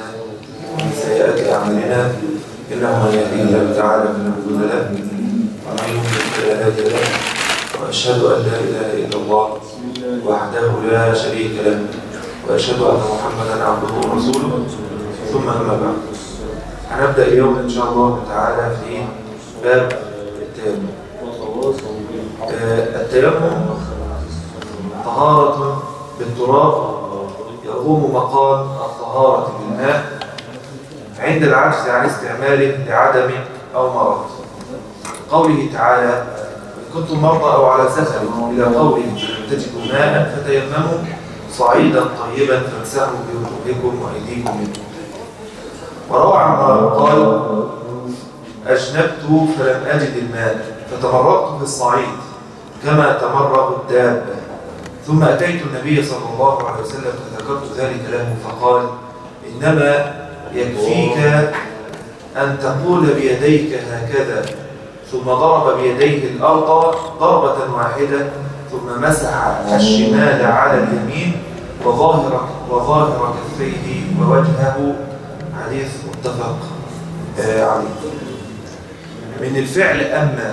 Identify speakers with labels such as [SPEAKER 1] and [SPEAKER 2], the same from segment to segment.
[SPEAKER 1] ومن سيئات أعمالنا إنه من يهديه الله تعالى فلا مضل له ومن يضلل فلا هادي له وأشهد أن لا إله إلا الله وحده لا شريك له وأشهد أن محمدا عبده ورسوله ثم أما بعد هنبدأ اليوم إن شاء الله تعالى في باب التيمم آه، التيمم طهارة بالتراب يقوم مقام الطهارة بالماء عند العجز عن استعماله لعدم أو مرض قوله تعالى إن كنتم مرضى أو على سفر إلى قوله لم تجدوا ماء فتيمموا صعيدا طيبا فامسحوا بوجوهكم وأيديكم منه وروى عمار قال أجنبت فلم أجد الماء فتمرقت في الصعيد كما تمرق الدابة ثم أتيت النبي صلى الله عليه وسلم فذكرت ذلك له فقال إنما يكفيك أن تقول بيديك هكذا ثم ضرب بيديه الأرض ضربة واحدة ثم مسح الشمال على اليمين وظاهر وظاهر كفيه ووجهه حديث متفق آه عليه من الفعل أما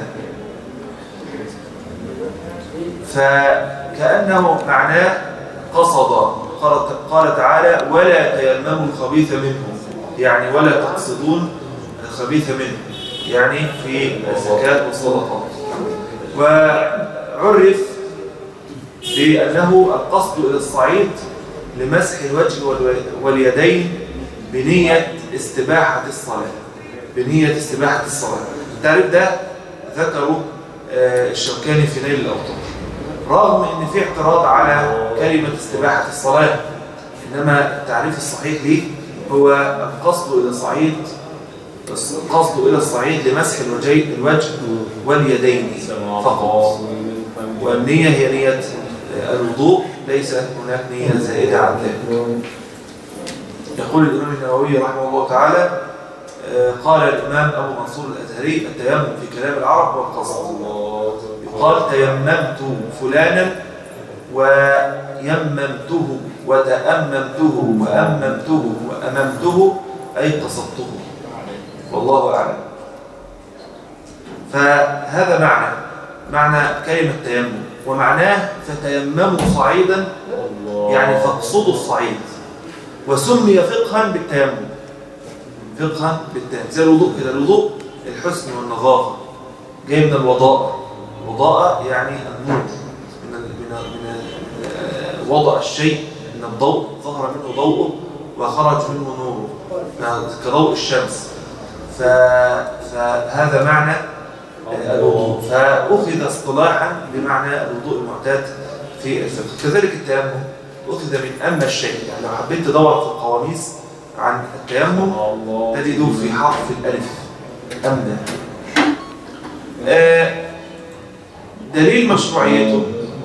[SPEAKER 1] فكأنه معناه قصد قال, قال تعالى ولا تيمموا الخبيث منه يعني ولا تقصدون الخبيث منه يعني في الزكاة والصدقات وعرف بأنه القصد إلى الصعيد لمسح الوجه واليدين بنية استباحة الصلاة بنية استباحة الصلاة التعريف ده ذكره الشوكاني في نيل الأوطان رغم ان في اعتراض على كلمة استباحة الصلاة انما التعريف الصحيح ليه هو القصد الى الصعيد القصد الى الصعيد لمسح الوجه واليدين فقط والنية هي نية الوضوء ليس هناك نية زائدة عن ذلك يقول الإمام النووي رحمه الله تعالى قال الإمام أبو منصور الأزهري التيمم في كلام العرب والقصد قال تيممت فلانا ويممته وتأممته وأممته وأممته أي قصدته والله أعلم فهذا معنى معنى كلمة تيمم ومعناه فتيمموا صعيدا يعني فاقصدوا الصعيد وسمي فقها بالتيمم فقها بالتيمم زي الوضوء كده الوضوء الحسن والنظافة جاي من الوضاء وضاء يعني النور من من من وضع الشيء من الضوء ظهر منه ضوءه وخرج منه نوره كضوء الشمس فهذا معنى الوضوء فأخذ اصطلاحا بمعنى الوضوء المعتاد في الفقه كذلك التيمم أخذ من أما الشيء يعني لو حبيت تدور في القواميس عن التيمم تجده في حرف الألف أمنا آه دليل مشروعيته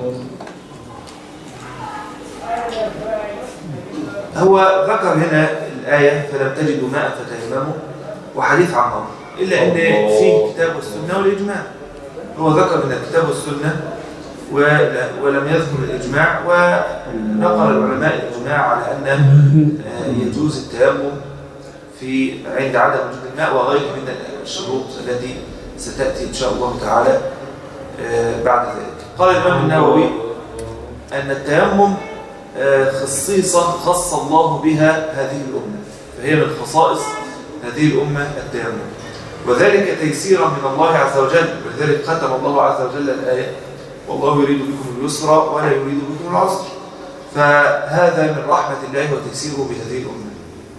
[SPEAKER 1] هو ذكر هنا الآية فلم تجدوا ماء فتيمموا وحديث عن نار إلا أن فيه كتاب والسنة والإجماع هو ذكر من الكتاب والسنة ولم يذكر الإجماع ونقل العلماء الإجماع على أن يجوز التيمم في عند عدم وجود الماء وغيره من الشروط التي ستأتي إن شاء الله تعالى بعد ذلك قال الإمام النووي أن التيمم خصيصة خص الله بها هذه الأمة فهي من خصائص هذه الأمة التيمم وذلك تيسيرا من الله عز وجل ولذلك ختم الله عز وجل الآية والله يريد بكم اليسر ولا يريد بكم العسر فهذا من رحمة الله وتيسيره بهذه الأمة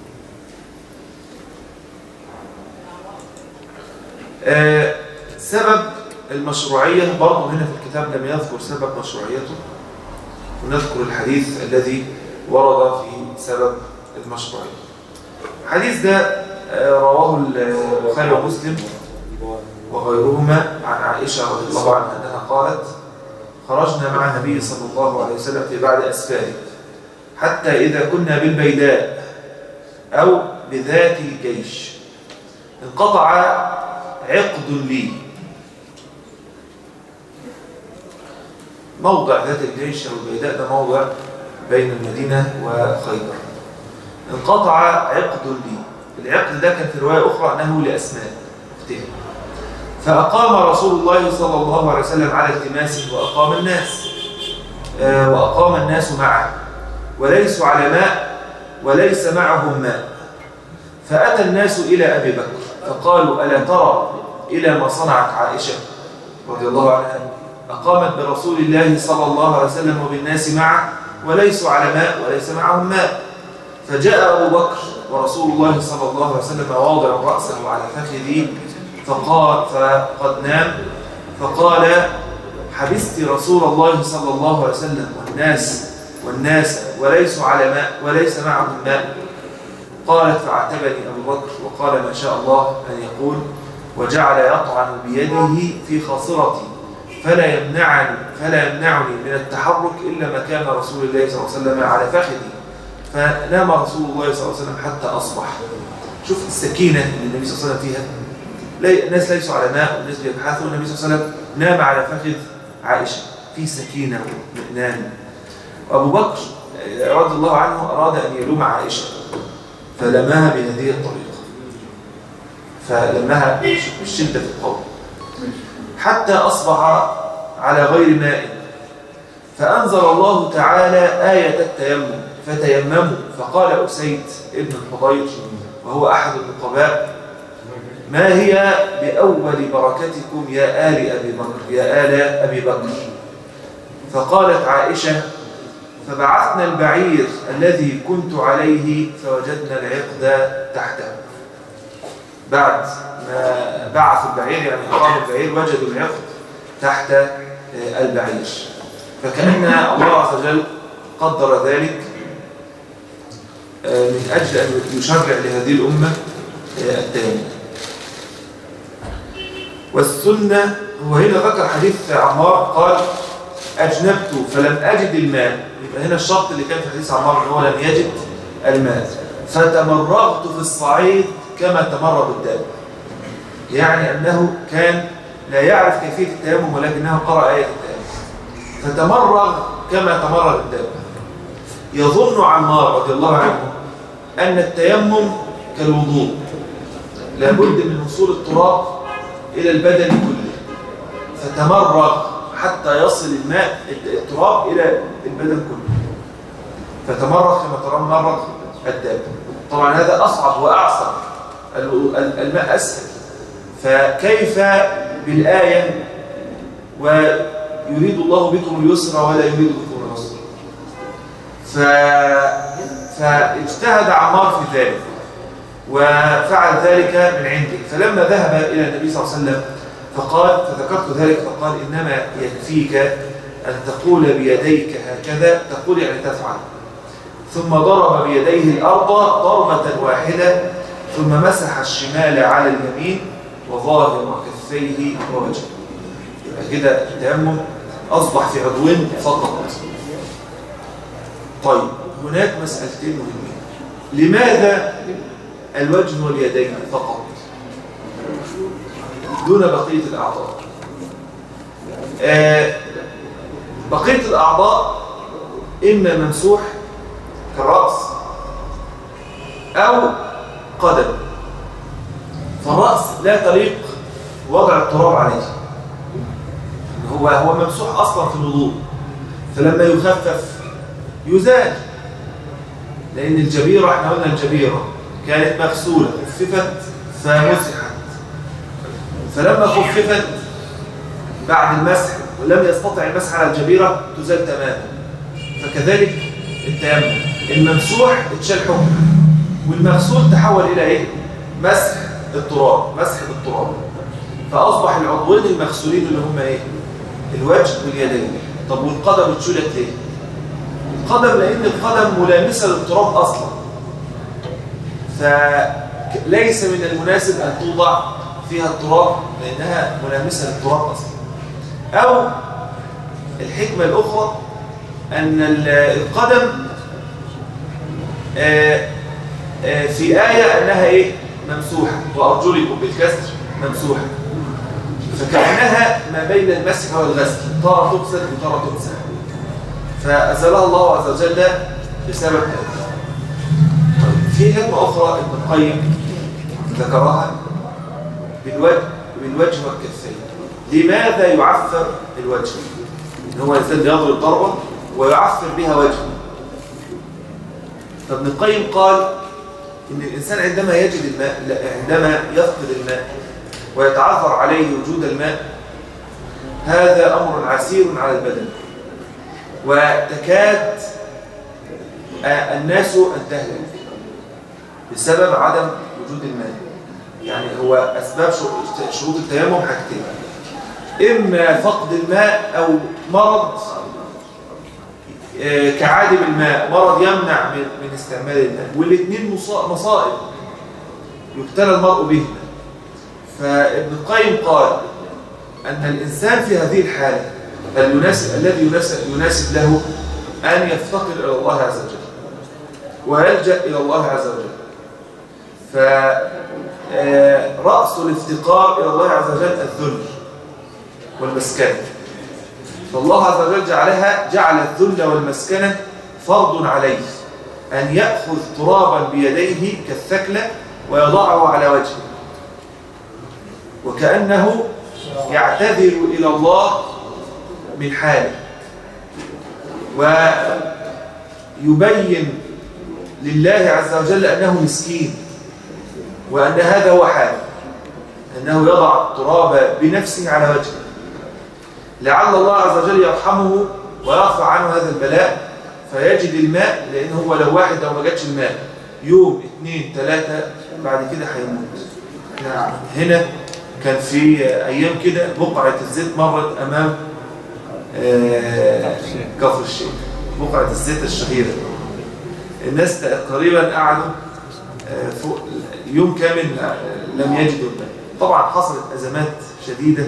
[SPEAKER 1] آه سبب المشروعية برضه هنا في الكتاب لم يذكر سبب مشروعيته ونذكر الحديث الذي ورد في سبب المشروعية الحديث ده رواه البخاري ومسلم وغيرهما عن عائشة رضي الله عنها أنها قالت خرجنا مع النبي صلى الله عليه وسلم في بعد أسفاره حتى إذا كنا بالبيداء أو بذات الجيش انقطع عقد لي موضع ذات الجيش أو البيداء ده موضع بين المدينة وخيبر انقطع عقد لي العقد ده كان في رواية أخرى أنه لأسماء اختها فأقام رسول الله صلى الله عليه وسلم على التماسه وأقام الناس آه، وأقام الناس معه وليسوا على ماء وليس معهم ماء فأتى الناس إلى أبي بكر فقالوا ألا ترى إلى ما صنعت عائشة رضي الله عنها أقامت برسول الله صلى الله عليه وسلم وبالناس معه وليسوا على ماء وليس معهم ماء فجاء أبو بكر ورسول الله صلى الله عليه وسلم واضع رأسه على فخذه فقال فقد نام فقال حبست رسول الله صلى الله عليه وسلم والناس والناس وليسوا على ماء وليس معهم ماء قالت فاعتبني أبو بكر وقال ما شاء الله أن يقول وجعل يطعن بيده في خاصرتي فلا يمنعني فلا يمنعني من التحرك إلا مكان رسول الله صلى الله عليه وسلم على فخذي فنام رسول الله صلى الله عليه وسلم حتى أصبح شوف السكينة اللي النبي صلى الله عليه وسلم فيها لا الناس ليسوا على ماء والناس بيبحثوا النبي صلى الله عليه وسلم نام على فخذ عائشة في سكينة واطمئنان وأبو بكر رضي الله عنه أراد أن يلوم عائشة فلمها بهذه الطريقة فلمها بالشدة في القول حتى أصبح على غير ماء فأنزل الله تعالى آية التيمم فتيمموا فقال أسيد ابن الحضير وهو أحد النقباء ما هي بأول بركتكم يا آل أبي بكر يا آل أبي بكر فقالت عائشة فبعثنا البعير الذي كنت عليه فوجدنا العقد تحته بعد ما بعثوا البعير يعني أقاموا البعير وجدوا العقد تحت البعير فكأن الله عز وجل قدر ذلك من أجل أن يشرع لهذه الأمة التيمم والسنة هو هنا ذكر حديث عمار قال أجنبت فلم أجد الماء يبقى هنا الشرط اللي كان في حديث عمار هو لم يجد الماء فتمرغت في الصعيد كما تمرغ الداب يعني أنه كان لا يعرف كيفية التيمم ولكنه قرأ آية التيمم فتمرغ كما تمرغ الداب يظن عمار رضي الله عنه أن التيمم كالوضوء لابد من وصول التراب إلى البدن كله فتمرغ حتى يصل الماء التراب إلى البدن كله فتمرغ كما تمرغ الداب طبعا هذا أصعب وأعصر الماء أسهل فكيف بالآية ويريد الله بكم اليسر ولا يريد بكم العسر ف... فاجتهد عمار في ذلك وفعل ذلك من عنده فلما ذهب إلى النبي صلى الله عليه وسلم فقال فذكرت ذلك فقال إنما يكفيك أن تقول بيديك هكذا تقول يعني تفعل ثم ضرب بيديه الأرض ضربة واحدة ثم مسح الشمال على اليمين وظاهر كفيه ووجهه يبقى كده التيمم أصبح في عضوين فقط طيب هناك مسألتين مهمين لماذا الوجه واليدين فقط دون بقية الأعضاء آه بقية الأعضاء إما ممسوح كالرأس أو قدم فالرأس لا تليق وضع التراب عليه هو هو ممسوح أصلا في الوضوء فلما يخفف يزال لأن الجبيرة احنا قلنا الجبيرة كانت مغسولة خففت فمسحت فلما خففت بعد المسح ولم يستطع المسح على الجبيرة تزال تماما فكذلك التيمم الممسوح اتشال حكم والمغسول تحول إلى إيه؟ مسح التراب مسح بالتراب فأصبح العضوين المغسولين اللي هم إيه؟ الوجه واليدين طب والقدم اتشلت ليه؟ القدم لأن القدم ملامسة للتراب أصلا فليس من المناسب أن توضع فيها التراب لأنها ملامسة للتراب أصلا أو الحكمة الأخرى أن القدم في آية أنها إيه؟ ممسوحة وأرجلكم بالكسر ممسوحة فكأنها ما بين المسح والغسل ترى تغسل وترى تمسح فأزلها الله عز وجل بسبب هذا طيب. في حكمة أخرى ابن القيم ذكرها بالوجه بالوجه والكفين لماذا يعفر الوجه؟ إن هو الإنسان يضرب ضربة ويعفر بها وجهه فابن القيم قال إن الإنسان عندما يجد الماء لا، عندما يفقد الماء ويتعذر عليه وجود الماء هذا أمر عسير على البدن وتكاد آه، الناس أن تهلك بسبب عدم وجود الماء يعني هو أسباب شر- شروط التيمم حاجتين إما فقد الماء أو مرض آه، كعادم الماء مرض يمنع من من استعمال الماء والاثنين مصا- مصائب يبتلى المرء بهما فابن القيم قال أن الإنسان في هذه الحالة اليناسب الذي يناسب, يناسب له أن يفتقر إلى الله عز وجل ويلجأ إلى الله عز وجل فرأس الافتقار إلى الله عز وجل الذل والمسكنة فالله عز وجل جعلها جعل الذل والمسكنة فرض عليه أن يأخذ ترابا بيديه كالثكلة ويضعه على وجهه وكأنه يعتذر إلى الله من حاله ويبين لله عز وجل أنه مسكين وأن هذا هو حاله أنه يضع التراب بنفسه على وجهه لعل الله عز وجل يرحمه ويرفع عنه هذا البلاء فيجد الماء لأنه هو لو واحد لو ما جاتش الماء يوم اثنين ثلاثة بعد كده هيموت احنا هنا كان في أيام كده بقعة الزيت مرت أمام آه، كفر الشيخ بقعة الزيت الشهيرة الناس تقريبا قعدوا آه، فوق يوم كامل آه، لم يجدوا الماء طبعا حصلت أزمات شديدة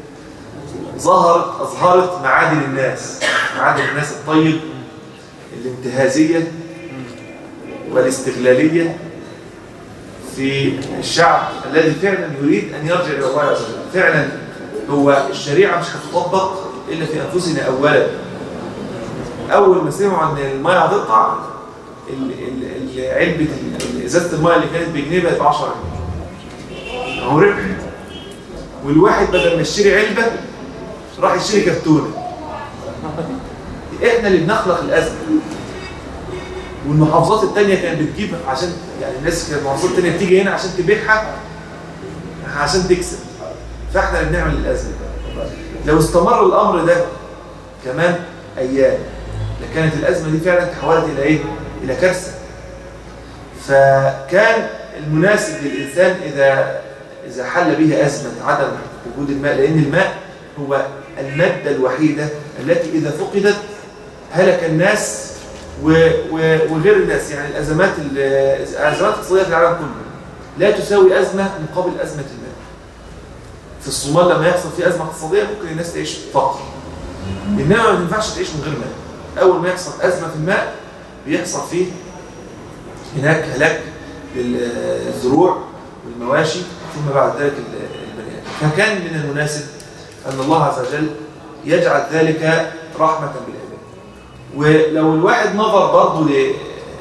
[SPEAKER 1] ظهرت أظهرت معادن الناس معادن الناس الطيب الانتهازية والاستغلالية في الشعب الذي فعلا يريد أن يرجع إلى الله عز وجل فعلا هو الشريعة مش هتطبق إلا في أنفسنا أولا أول ما سمعوا أن المية هتقطع ال- ال- ال- علبة ال- إزازة المية اللي كانت بجنيه بقت ب 10 جنيه هو ربح والواحد بدل ما يشتري علبة راح يشتري كرتونة احنا اللي بنخلق الأزمة والمحافظات التانية كانت بتجيب عشان يعني الناس كانت المحافظات التانية بتيجي هنا عشان تبيعها عشان تكسب فاحنا اللي بنعمل الأزمة لو استمر الأمر ده كمان أيام لكانت الأزمة دي فعلا تحولت إلى إيه؟ إلى كارثة فكان المناسب للإنسان إذا إذا حل به أزمة عدم وجود الماء لأن الماء هو المادة الوحيدة التي إذا فقدت هلك الناس و و وغير الناس يعني الأزمات ال- الأزمات الاقتصادية في العالم كله لا تساوي أزمة مقابل أزمة الماء في الصومال لما يحصل في أزمة اقتصادية ممكن الناس تعيش فقر إنما ما ينفعش تعيش من غير ماء أول ما يحصل أزمة في الماء بيحصل فيه هناك هلاك للزروع والمواشي ثم بعد ذلك ال- البني آدم فكان من المناسب أن الله عز وجل يجعل ذلك رحمة بالعباد ولو الواحد نظر برضه ل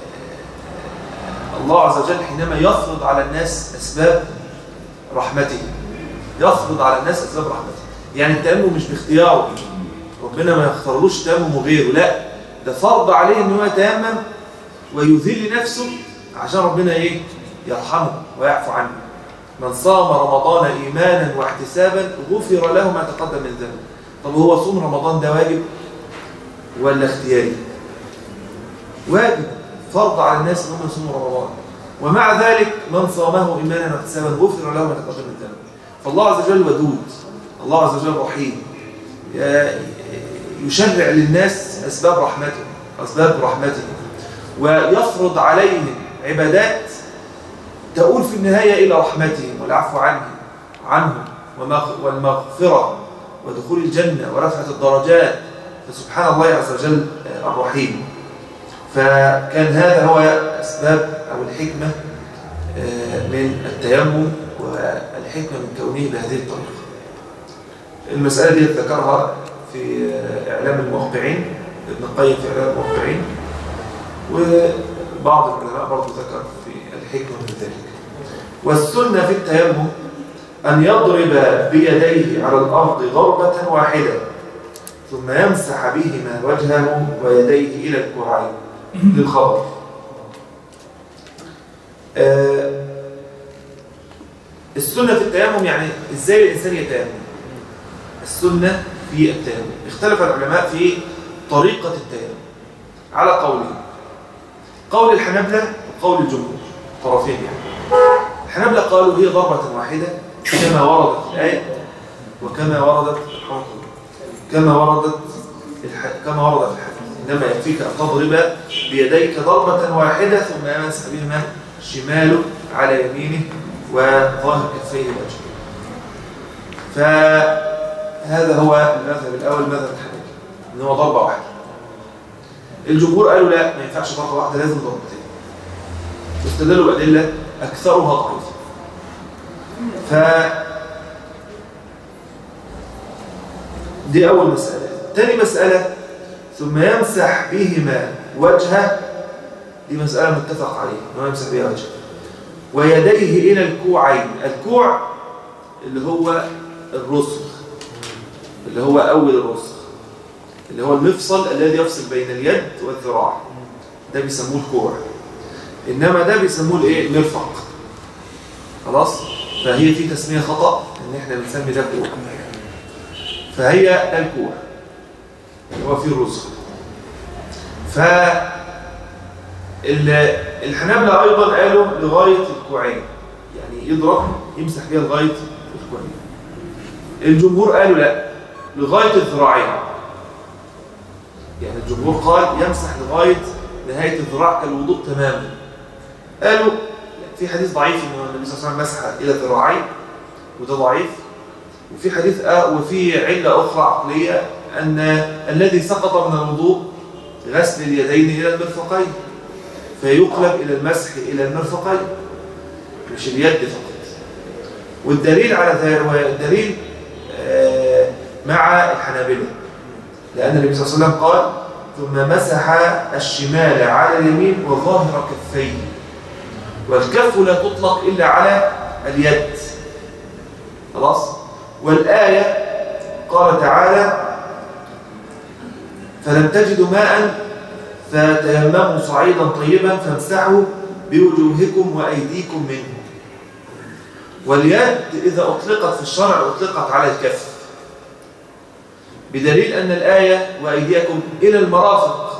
[SPEAKER 1] الله عز وجل حينما يفرض على الناس أسباب رحمته يفرض على الناس أسباب رحمته يعني التأمم مش باختياره ربنا ما يختارلوش تيمم وغيره لا ده فرض عليه ان هو يتيمم ويذل نفسه عشان ربنا ايه يرحمه ويعفو عنه من صام رمضان ايمانا واحتسابا غفر له ما تقدم من ذنبه طب هو صوم رمضان ده واجب ولا اختياري واجب فرض على الناس ان هم يصوموا رمضان ومع ذلك من صامه ايمانا واحتسابا غفر له ما تقدم من ذنبه فالله عز وجل ودود الله عز وجل رحيم يشرع للناس أسباب رحمته أسباب رحمته ويفرض عليهم عبادات تؤول في النهاية إلى رحمتهم والعفو عنهم عنهم ومغ- والمغفرة ودخول الجنة ورفعة الدرجات فسبحان الله عز وجل الرحيم فكان هذا هو أسباب أو الحكمة آه، من التيمم والحكمة من كونه بهذه الطريقة المسألة دي ذكرها في إعلام الموقعين ابن القيم في إعلام الموقعين وبعض العلماء برضه ذكر في الحكمة من ذلك والسنة في التيمم أن يضرب بيديه على الأرض ضربة واحدة ثم يمسح بهما وجهه ويديه إلى الكوعين للخبر آه السنة في التيمم يعني إزاي الإنسان يتيمم السنة في التيمم اختلف العلماء في طريقة التيمم على قولين قول الحنبلة وقول الجمهور طرفين يعني الحنبلة قالوا هي ضربة واحدة كما وردت في الآية وكما وردت كما وردت الح... كما ورد في الحديث إنما يكفيك أن تضرب بيديك ضربة واحدة ثم يمسح بهما شماله على يمينه وظاهر كفيه وجهه فهذا هو المذهب الأول مذهب الحنبلة إن هو ضربة واحدة الجمهور قالوا لا ما ينفعش ضربة واحدة لازم ضربتين واستدلوا بأدلة أكثرها ضعيفة ف دي أول مسألة تاني مسألة ثم يمسح بهما وجهه دي مسألة متفق عليها أنه يمسح بها وجهه ويديه إلى الكوعين الكوع اللي هو الرسغ اللي هو أول الرسغ اللي هو المفصل الذي يفصل بين اليد والذراع ده بيسموه الكوع إنما ده بيسموه الإيه؟ المرفق خلاص فهي في تسمية خطأ إن إحنا بنسمي ده كوع فهي ده الكوع اللي هو فيه الرسغ ف الحنابلة أيضا قالوا لغاية الكوعين يعني يضرب يمسح بيها لغاية الكوعين الجمهور قالوا لا لغاية الذراعين يعني الجمهور قال يمسح لغاية نهاية الذراع كالوضوء تماما قالوا في حديث ضعيف ان النبي صلى الله عليه وسلم مسح الى الذراعين وده ضعيف وفي حديث آه وفي علة أخرى عقلية أن الذي سقط من الوضوء غسل اليدين إلى المرفقين فيقلب إلى المسح إلى المرفقين مش اليد فقط والدليل على ذلك هو الدليل مع الحنابلة لأن النبي صلى الله عليه وسلم قال ثم مسح الشمال على اليمين وظاهر كفيه والكف لا تطلق إلا على اليد خلاص والآية قال تعالى فلم تجدوا ماء فتيمموا صعيدا طيبا فامسحوا بوجوهكم وأيديكم منه واليد إذا أطلقت في الشرع أطلقت على الكف بدليل أن الآية وأيديكم إلى المرافق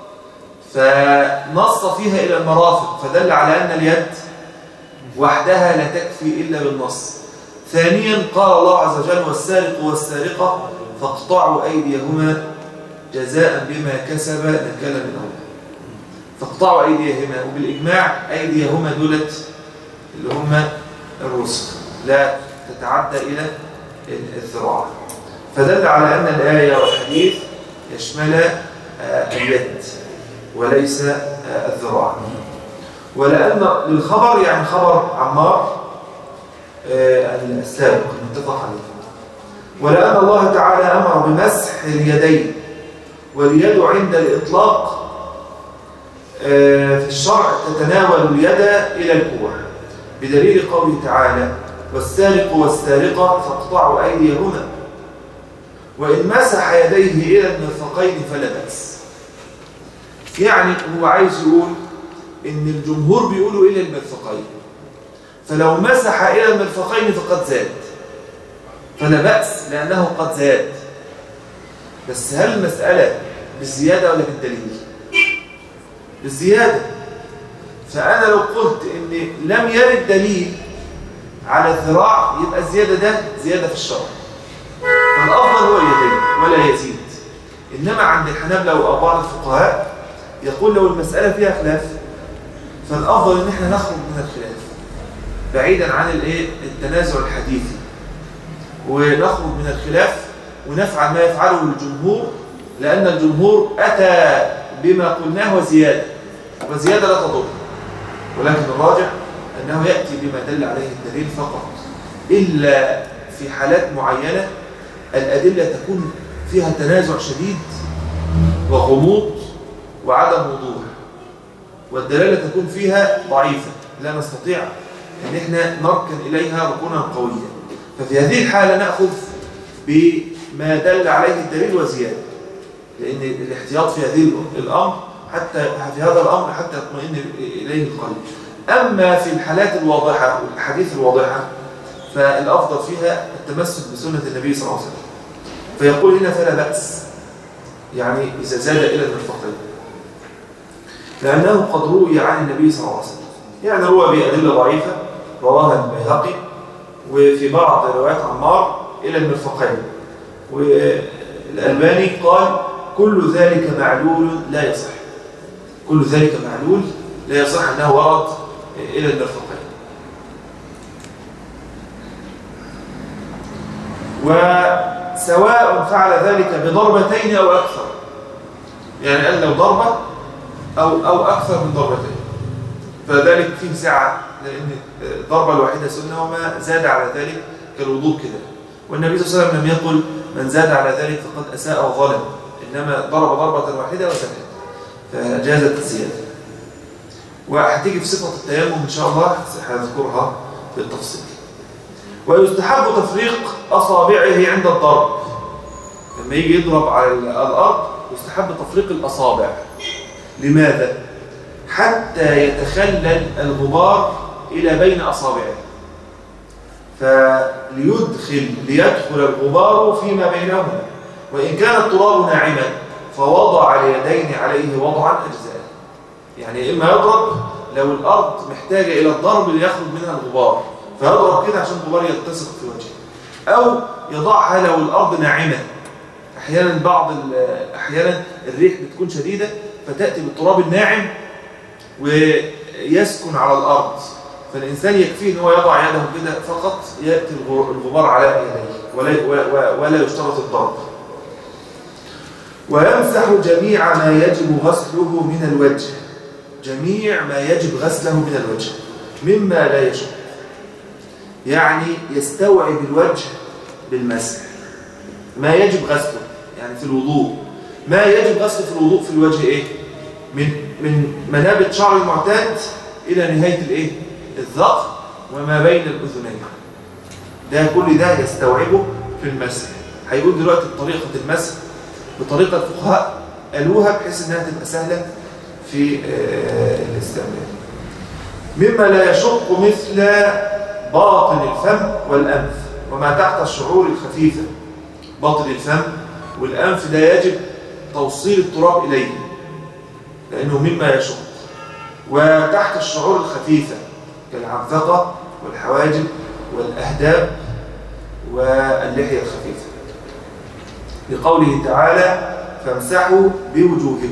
[SPEAKER 1] فنص فيها إلى المرافق فدل على أن اليد وحدها لا تكفي إلا بالنص ثانيا قال الله عز وجل والسارق والسارقة فاقطعوا أيديهما جزاء بما كسب نكالا من الله فاقطعوا أيديهما وبالإجماع أيديهما دولت اللي هم الرسل لا تتعدى إلى الذراع فدل على أن الآية والحديث يشمل اليد وليس الذراع ولأن للخبر يعني خبر عمار السابق المتفق عليه ولأن الله تعالى أمر بمسح اليدين واليد عند الإطلاق في الشرع تتناول اليد إلى الكوع بدليل قوله تعالى والسارق والسارقة فاقطعوا أيديهما وإن مسح يديه إلى المرفقين فلا بأس يعني هو عايز يقول إن الجمهور بيقولوا إلى المرفقين فلو مسح إلى المرفقين فقد زاد فلا بأس لأنه قد زاد بس هل المسألة بالزيادة ولا بالدليل بالزيادة فأنا لو قلت إن لم يرد دليل على الذراع يبقى الزيادة ده زيادة في الشرع فالأفضل هو اليدين ولا يزيد إنما عند الحنابلة وأبعض الفقهاء يقول لو المسألة فيها خلاف فالأفضل إن احنا نخرج من الخلاف بعيدا عن الايه التنازع الحديثي ونخرج من الخلاف ونفعل ما يفعله الجمهور لأن الجمهور أتى بما قلناه وزيادة وزيادة لا تضر ولكن الراجع أنه يأتي بما دل عليه الدليل فقط إلا في حالات معينة الأدلة تكون فيها تنازع شديد وغموض وعدم وضوح والدلالة تكون فيها ضعيفة لا نستطيع ان احنا نركن اليها ركونا قويا ففي هذه الحالة نأخذ بما دل عليه الدليل وزيادة لأن الاحتياط في هذه الأمر حتى في هذا الأمر حتى يطمئن إليه القلب أما في الحالات الواضحة والحديث الواضحة فالأفضل فيها التمسك بسنة النبي صلى الله عليه وسلم فيقول هنا فلا بأس يعني إذا زاد إلى المرفقين لأنه قد روي عن النبي صلى الله عليه وسلم يعني روى بأدلة ضعيفة رواها البيهقي وفي بعض روايات عمار إلى المرفقين والألباني قال كل ذلك معلول لا يصح كل ذلك معلول لا يصح أنه ورد إلى المرفقين وسواء فعل ذلك بضربتين أو أكثر يعني قال لو ضربة أو, أو أكثر من ضربتين فذلك فيه سعة لأن الضربة الواحدة سنة وما زاد على ذلك كالوضوء كده والنبي صلى الله عليه وسلم لم يقل من زاد على ذلك فقد أساء وظلم إنما ضرب ضربة واحدة وسكت فجازت الزيادة وهتيجي في صفة التيمم إن شاء الله هذكرها بالتفصيل ويستحب تفريق أصابعه عند الضرب لما يجي يضرب على الأرض يستحب تفريق الأصابع لماذا؟ حتى يتخلل الغبار إلى بين أصابعه فليدخل ليدخل الغبار فيما بينهما وإن كان التراب ناعما فوضع اليدين عليه وضعا أجزاء يعني إما يضرب لو الأرض محتاجة إلى الضرب ليخرج منها الغبار فيضرب كده عشان الغبار يلتصق في وجهه أو يضعها لو الأرض ناعمة أحيانا بعض أحيانا الريح بتكون شديدة فتأتي بالتراب الناعم ويسكن على الأرض فالإنسان يكفيه أن هو يضع يده كده فقط يأتي الغبار على يديه ولا, ولا يشترط الضرب ويمسح جميع ما يجب غسله من الوجه جميع ما يجب غسله من الوجه مما لا يشق يعني يستوعب الوجه بالمسح ما يجب غسله يعني في الوضوء ما يجب غسله في الوضوء في الوجه ايه من من منابت شعر المعتاد الى نهايه الايه الذقن وما بين الاذنين ده كل ده يستوعبه في المسح هيقول دلوقتي طريقه المسح بطريقه الفقهاء قالوها بحيث انها تبقى سهله في الاستعمال مما لا يشق مثل باطن الفم والانف وما تحت الشعور الخفيفه باطن الفم والانف لا يجب توصيل التراب اليه لانه مما يشق وتحت الشعور الخفيفه كالعذقه والحواجب والاهداب واللحيه الخفيفه لقوله تعالى فامسحوا بوجوهكم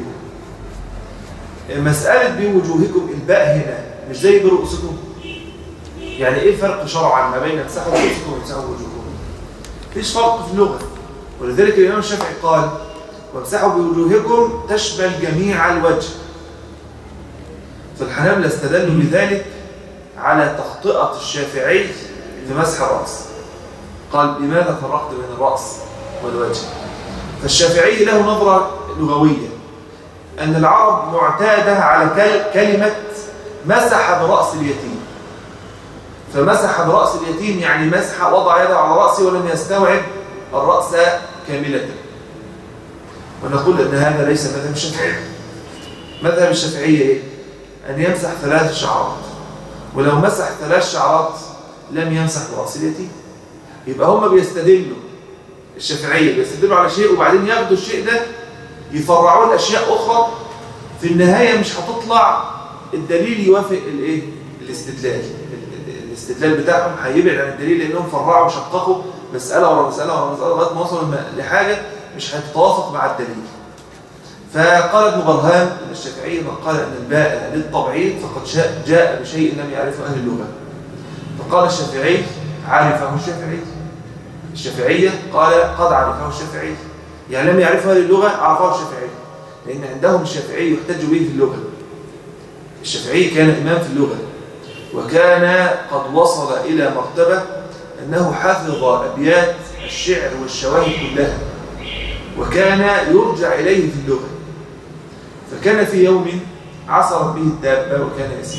[SPEAKER 1] مسألة بوجوهكم الباء هنا مش زي برؤوسكم يعني ايه الفرق شرعا ما بين امسحوا برؤوسكم وامسحوا بوجوهكم فيش فرق في اللغة ولذلك الإمام الشافعي قال وامسحوا بوجوهكم تشمل جميع الوجه فالحنابلة استدلوا بذلك على تخطئة الشافعي في مسح الرأس قال لماذا فرقت بين الرأس والوجه فالشافعي له نظرة لغوية أن العرب معتادة على كلمة مسح برأس اليتيم فمسح برأس اليتيم يعني مسح وضع يده على رأسه ولم يستوعب الرأس كاملة ونقول أن هذا ليس مذهب الشافعي مذهب الشافعية إيه؟ أن يمسح ثلاث شعرات ولو مسح ثلاث شعرات لم يمسح برأس اليتيم يبقى هم بيستدلوا الشافعية بيستدلوا على شيء وبعدين ياخدوا الشيء ده يفرعوه لأشياء أخرى في النهاية مش هتطلع الدليل يوافق الايه الاستدلال الاستدلال بتاعهم هيبعد عن الدليل لأنهم فرعوا وشققوا مسألة ورا مسألة ورا مسألة لغاية ما وصلوا لحاجة مش هتتوافق مع الدليل فقال ابن برهان الشافعي من قال أن الباء للتبعيض فقد جاء بشيء لم يعرفه أهل اللغة فقال الشافعي عرفه الشافعي الشافعية قال قد عرفه الشافعي يعني لم يعرفه أهل اللغة عرفه الشافعي لأن عندهم الشافعي يحتج به في اللغة الشافعي كان إمام في اللغة وكان قد وصل إلى مرتبة أنه حفظ أبيات الشعر والشواهد كلها وكان يرجع إليه في اللغة فكان في يوم عصرت به الدابة وكان يسير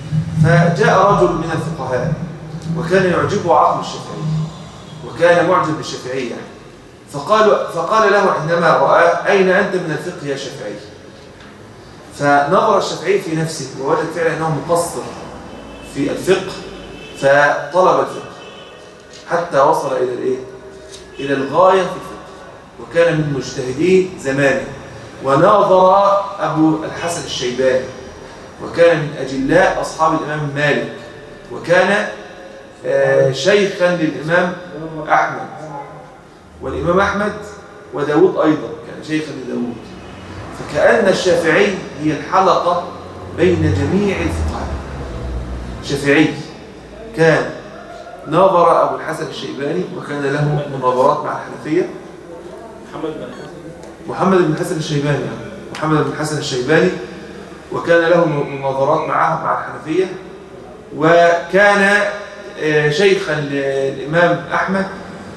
[SPEAKER 1] فجاء رجل من الفقهاء وكان يعجبه عقل الشافعي وكان معجب بالشافعي يعني فقال, فقال له عندما رآه أين أنت من الفقه يا شافعي فنظر الشافعي في نفسه ووجد فعلا أنه مقصر في الفقه فطلب الفقه حتى وصل إلى الإيه؟ إلى الغاية في الفقه وكان من مجتهدي زمانه وناظر أبو الحسن الشيباني وكان من أجلاء أصحاب الإمام مالك وكان آه، شيخا للإمام أحمد والإمام أحمد وداود أيضا كان شيخا لداود فكأن الشافعي هي الحلقة بين جميع الفقهاء شافعي كان ناظر أبو الحسن الشيباني وكان له مناظرات مع الحنفية محمد بن حسن محمد بن حسن الشيباني محمد بن حسن الشيباني وكان له مناظرات معه مع الحنفية وكان آه، شيخا للإمام أحمد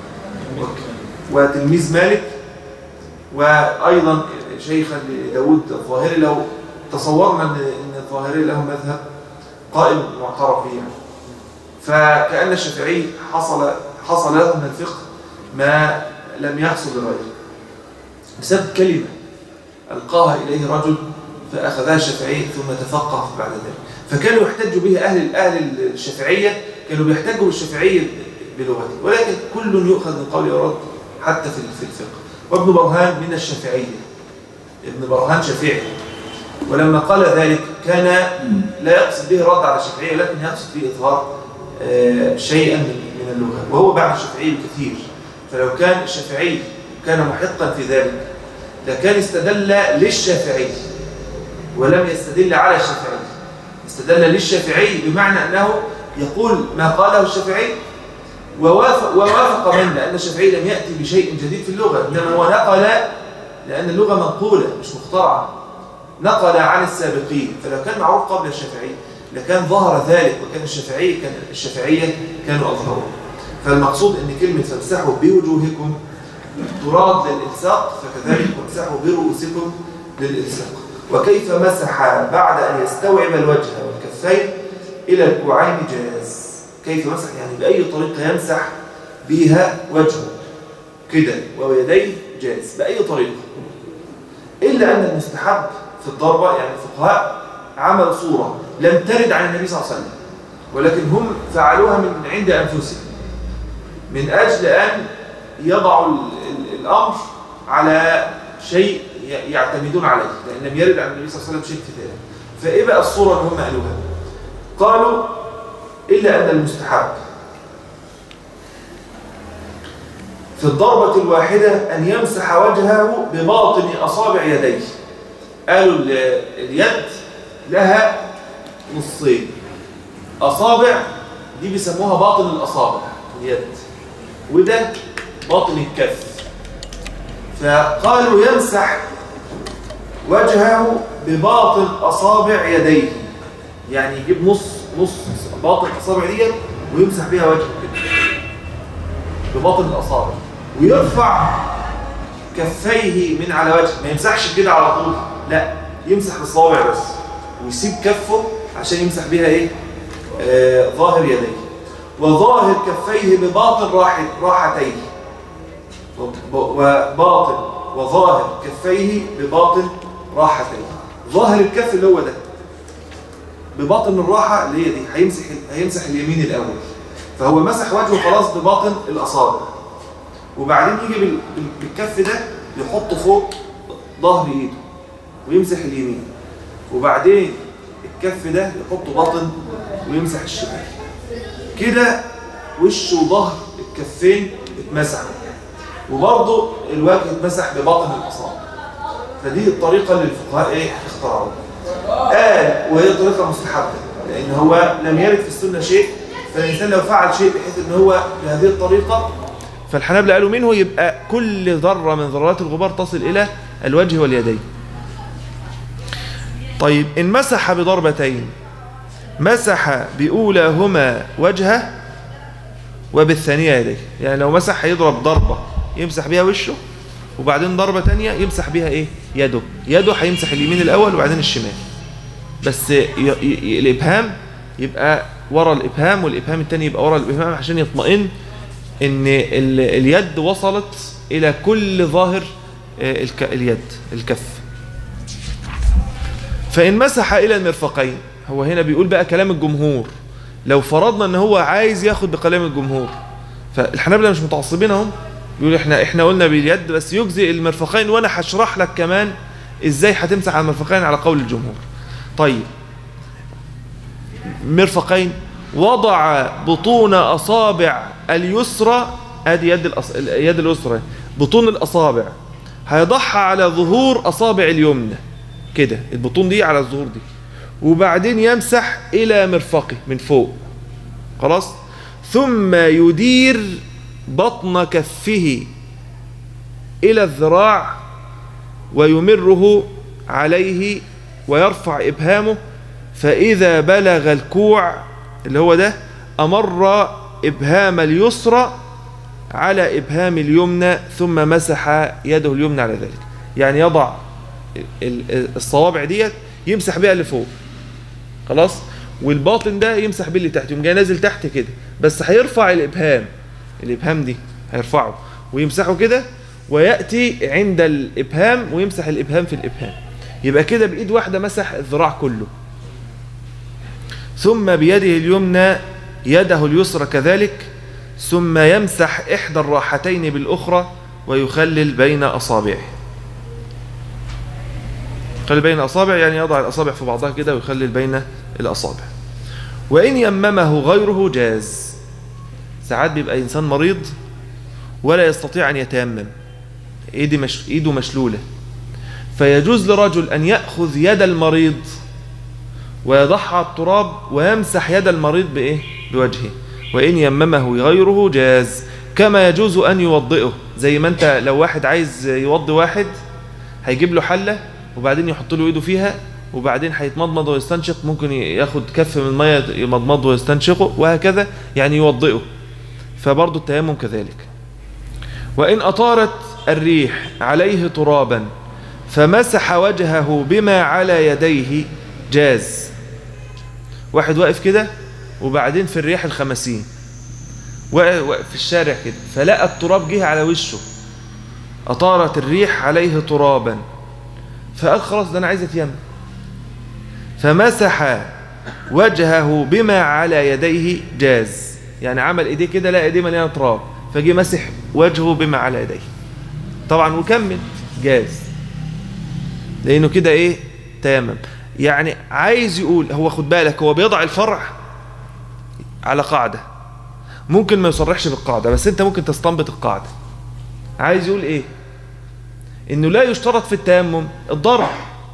[SPEAKER 1] وتلميذ مالك وأيضا شيخا لداود الظاهري لو تصورنا أن الظاهري له مذهب قائم معترف به يعني فكأن الشافعي حصل حصل له من الفقه ما لم يحصل لغيره بسبب كلمة ألقاها إليه رجل فأخذها الشافعي ثم تفقه بعد ذلك فكانوا يحتجوا به أهل أهل الشافعية كانوا بيحتجوا بالشافعية بلغته ولكن كل يؤخذ من قول ورد حتى في الفقه وابن برهان من الشافعية ابن برهان شافعي ولما قال ذلك كان لا يقصد به رد على الشافعية ولكن يقصد به إظهار آه، شيئا من اللغة وهو بعد الشافعي بكثير فلو كان الشافعي كان محقا في ذلك لكان استدل للشافعي ولم يستدل على الشافعي استدل للشافعي بمعنى أنه يقول ما قاله الشافعي ووافق, ووافق من لأن الشافعي لم يأتي بشيء جديد في اللغة إنما هو نقل لأن اللغة منقولة مش مخترعة نقل عن السابقين فلو كان معروف قبل الشافعي لكان ظهر ذلك وكان الشافعي كان الشافعية كانوا أظهروا فالمقصود أن كلمة فامسحوا بوجوهكم تراد للإلصاق فكذلك وامسحوا برؤوسكم للإلصاق وكيف مسح بعد أن يستوعب الوجه والكفين إلى الكوعين جاز كيف مسح يعني بأي طريقة يمسح بها وجهه كده ويديه جاز بأي طريقة إلا أن المستحب في الضربة يعني الفقهاء عمل صورة لم ترد عن النبي صلى الله عليه وسلم ولكن هم فعلوها من عند أنفسهم من أجل أن يضعوا الأمر على شيء يعتمدون عليه لأن لم يرد عن النبي صلى الله عليه وسلم شيء في ذلك فإيه بقى الصورة اللي هم قالوها قالوا إلا أن المستحب في الضربة الواحدة أن يمسح وجهه بباطن أصابع يديه قالوا اليد لها نصين أصابع دي بيسموها باطن الأصابع اليد وده باطن الكف فقالوا يمسح وجهه بباطن أصابع يديه يعني يجيب نص نص باطن الأصابع دي ويمسح بيها وجهه كده بباطن الأصابع ويرفع كفيه من على وجهه ما يمسحش كده على طول لا يمسح بالصوابع بس ويسيب كفه عشان يمسح بيها ايه آه ظاهر يديه وظاهر كفيه بباطن راحتيه وباطن وظاهر كفيه بباطن راحتين ظاهر الكف اللي هو ده بباطن الراحة اللي هي دي هيمسح هيمسح اليمين الأول فهو مسح وجهه خلاص بباطن الأصابع وبعدين يجي بالكف ده يحطه فوق ظهر ايده ويمسح اليمين وبعدين الكف ده يحطه باطن ويمسح الشمال كده وش وظهر الكفين اتمسحوا وبرضه الوجه اتمسح بباطن الاصابع فدي الطريقه اللي الفقهاء ايه اخترعوها قال وهي طريقه مستحبه لان هو لم يرد في السنه شيء فالانسان لو فعل شيء بحيث ان هو بهذه الطريقه فالحنابلة قالوا منه يبقى كل ذرة من ذرات الغبار تصل إلى الوجه واليدين طيب إن مسح بضربتين مسح بأولاهما وجهه وبالثانية يديه يعني لو مسح هيضرب ضربة يمسح بيها وشه وبعدين ضربة تانية يمسح بيها ايه يده يده هيمسح اليمين الاول وبعدين الشمال بس الابهام يبقى ورا الإبهام والإبهام التاني يبقى ورا الإبهام عشان يطمئن إن ال- اليد وصلت إلى كل ظاهر آه، الك- اليد الكف فإن مسح إلى المرفقين هو هنا بيقول بقى كلام الجمهور لو فرضنا ان هو عايز ياخد بكلام الجمهور فالحنابلة مش متعصبين اهم بيقول احنا احنا قلنا باليد بس يجزئ المرفقين وانا هشرح لك كمان ازاي هتمسح على المرفقين على قول الجمهور طيب مرفقين وضع بطون اصابع اليسرى ادي يد الأص... اليد اليسرى بطون الاصابع هيضعها على ظهور اصابع اليمنى كده البطون دي على الظهور دي وبعدين يمسح الى مرفقه من فوق خلاص ثم يدير بطن كفه الى الذراع ويمره عليه ويرفع ابهامه فاذا بلغ الكوع اللي هو ده امر ابهام اليسرى على ابهام اليمنى ثم مسح يده اليمنى على ذلك يعني يضع ال- ال- الصوابع ديت يمسح بيها اللي فوق خلاص والباطن ده يمسح بيه اللي تحت يقوم جاي نازل تحت كده بس هيرفع الابهام الابهام دي هيرفعه ويمسحه كده وياتي عند الابهام ويمسح الابهام في الابهام يبقى كده بايد واحده مسح الذراع كله ثم بيده اليمنى يده اليسرى كذلك ثم يمسح احدى الراحتين بالاخرى ويخلل بين اصابعه يخلل بين اصابع يعني يضع الاصابع في بعضها كده ويخلل بين الاصابع وان يممه غيره جاز ساعات بيبقى انسان مريض ولا يستطيع ان يتيمم ايده مش ايده مشلوله فيجوز لرجل ان ياخذ يد المريض ويضعها على التراب ويمسح يد المريض بايه بوجهه وان يممه غيره جاز كما يجوز ان يوضئه زي ما انت لو واحد عايز يوضي واحد هيجيب له حله وبعدين يحط له ايده فيها وبعدين هيتمضمض ويستنشق ممكن ياخد كف من الميه يمضمض ويستنشقه وهكذا يعني يوضئه فبرضه التيمم كذلك وإن أطارت الريح عليه ترابا فمسح وجهه بما على يديه جاز واحد واقف كده وبعدين في الريح الخمسين واقف واقف في الشارع كده فلقى التراب جه على وشه أطارت الريح عليه ترابا فقال خلاص ده أنا عايز أتيمم فمسح وجهه بما على يديه جاز يعني عمل ايديه كده لا ايديه مليانه تراب فجي مسح وجهه بما على يديه طبعا وكمل جاز لانه كده ايه تمام يعني عايز يقول هو خد بالك هو بيضع الفرع على قاعده ممكن ما يصرحش بالقاعده بس انت ممكن تستنبط القاعده عايز يقول ايه انه لا يشترط في التيمم الضرب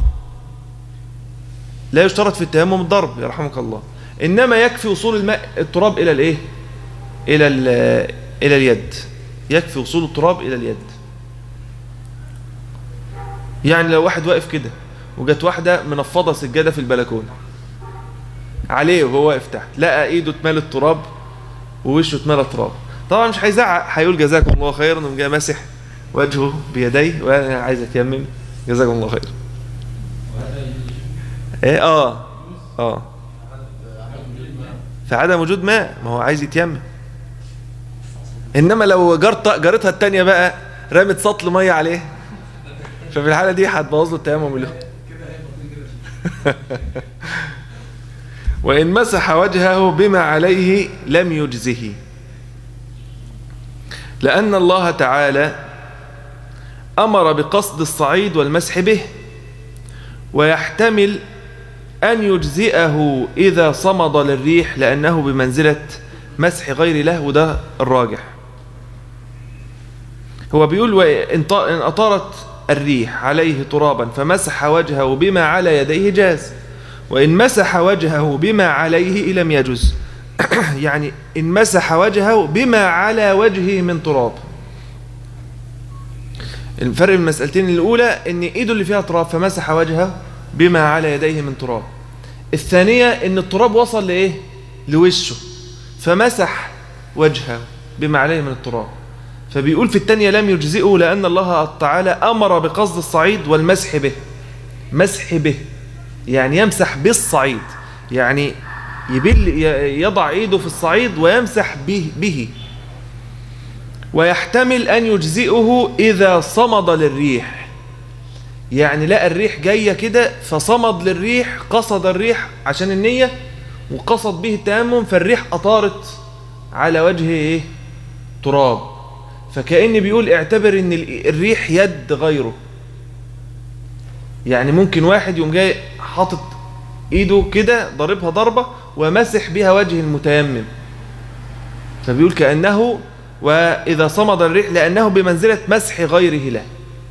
[SPEAKER 1] لا يشترط في التيمم الضرب يرحمك الله انما يكفي وصول الماء التراب الى الايه الى ال- الى اليد يكفي وصول التراب الى اليد يعني لو واحد واقف كده وجت واحده منفضه سجاده في البلكونه عليه وهو واقف تحت لقى ايده اتملى التراب ووشه اتملى تراب طبعا مش هيزعق هيقول جزاكم الله خيرا وقام جاي ماسح وجهه بيديه وانا عايز اتيمم جزاكم الله خيرا ايه اه اه في عدم وجود ماء ما هو عايز يتيمم انما لو جرت جارتها التانية بقى رمت سطل ميه عليه ففي الحاله دي هتبوظ له التيمم له وان مسح وجهه بما عليه لم يجزه لان الله تعالى امر بقصد الصعيد والمسح به ويحتمل أن يجزئه إذا صمد للريح لأنه بمنزلة مسح غير له وده الراجح هو بيقول وإن ط- إن أطارت الريح عليه ترابا فمسح وجهه بما على يديه جاز وإن مسح وجهه بما عليه لم يجز يعني إن مسح وجهه بما على وجهه من تراب الفرق بين المسألتين الأولى إن إيده اللي فيها تراب فمسح وجهه بما على يديه من تراب الثانية إن التراب وصل لإيه؟ لوشه فمسح وجهه بما عليه من التراب فبيقول في الثانية لم يجزئه لأن الله تعالى أمر بقصد الصعيد والمسح به مسح به يعني يمسح بالصعيد يعني يبل ي- يضع ايده في الصعيد ويمسح به, به ويحتمل ان يجزئه اذا صمد للريح يعني لقى الريح جاية كده فصمد للريح قصد الريح عشان النية وقصد به التيمم فالريح أطارت على وجه ايه تراب فكأن بيقول اعتبر ان ال- الريح يد غيره يعني ممكن واحد يقوم جاي حاطط ايده كده ضاربها ضربة ومسح بها وجه المتيمم فبيقول كأنه وإذا صمد الريح لأنه بمنزلة مسح غيره له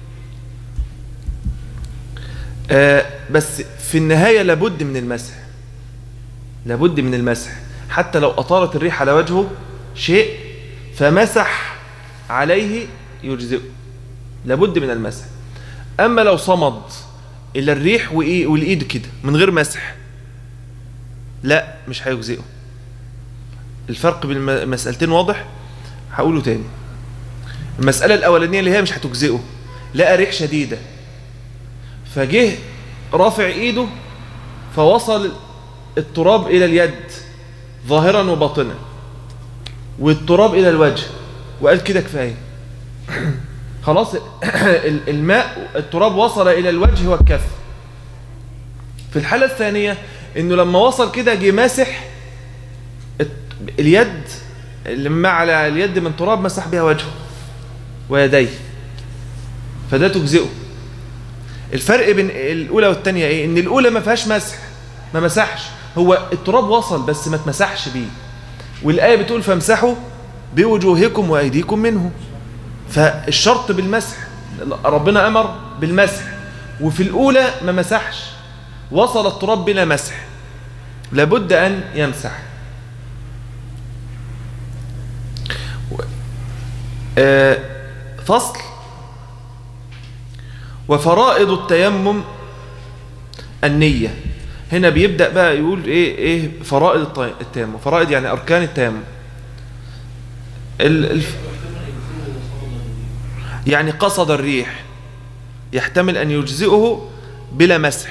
[SPEAKER 1] آه، بس في النهاية لابد من المسح لابد من المسح حتى لو أطارت الريح على وجهه شيء فمسح عليه يجزئه لابد من المسح أما لو صمد إلى الريح وإيه- والإيد كده من غير مسح لا مش هيجزئه الفرق بين الم- المسألتين واضح هقوله تاني المسألة الأولانية اللي هي مش هتجزئه لقى ريح شديدة فجه رافع ايده فوصل التراب الى اليد ظاهرا وباطنا والتراب الى الوجه وقال كده كفايه خلاص ال- الماء التراب وصل الى الوجه والكف في الحاله الثانيه انه لما وصل كده جه ماسح الت- اليد لما على اليد من تراب مسح بها وجهه ويديه فده تجزئه الفرق بين الاولى والثانيه ايه ان الاولى ما فيهاش مسح ما مسحش هو التراب وصل بس ما اتمسحش بيه والايه بتقول فامسحوا بوجوهكم وايديكم منه فالشرط بالمسح ربنا امر بالمسح وفي الاولى ما مسحش وصل التراب بلا مسح لابد ان يمسح آه، فصل وفرائض التيمم النية هنا بيبدأ بقى يقول ايه ايه فرائض الطي- التيمم فرائض يعني اركان التيمم ال الف يعني قصد الريح يحتمل ان يجزئه بلا مسح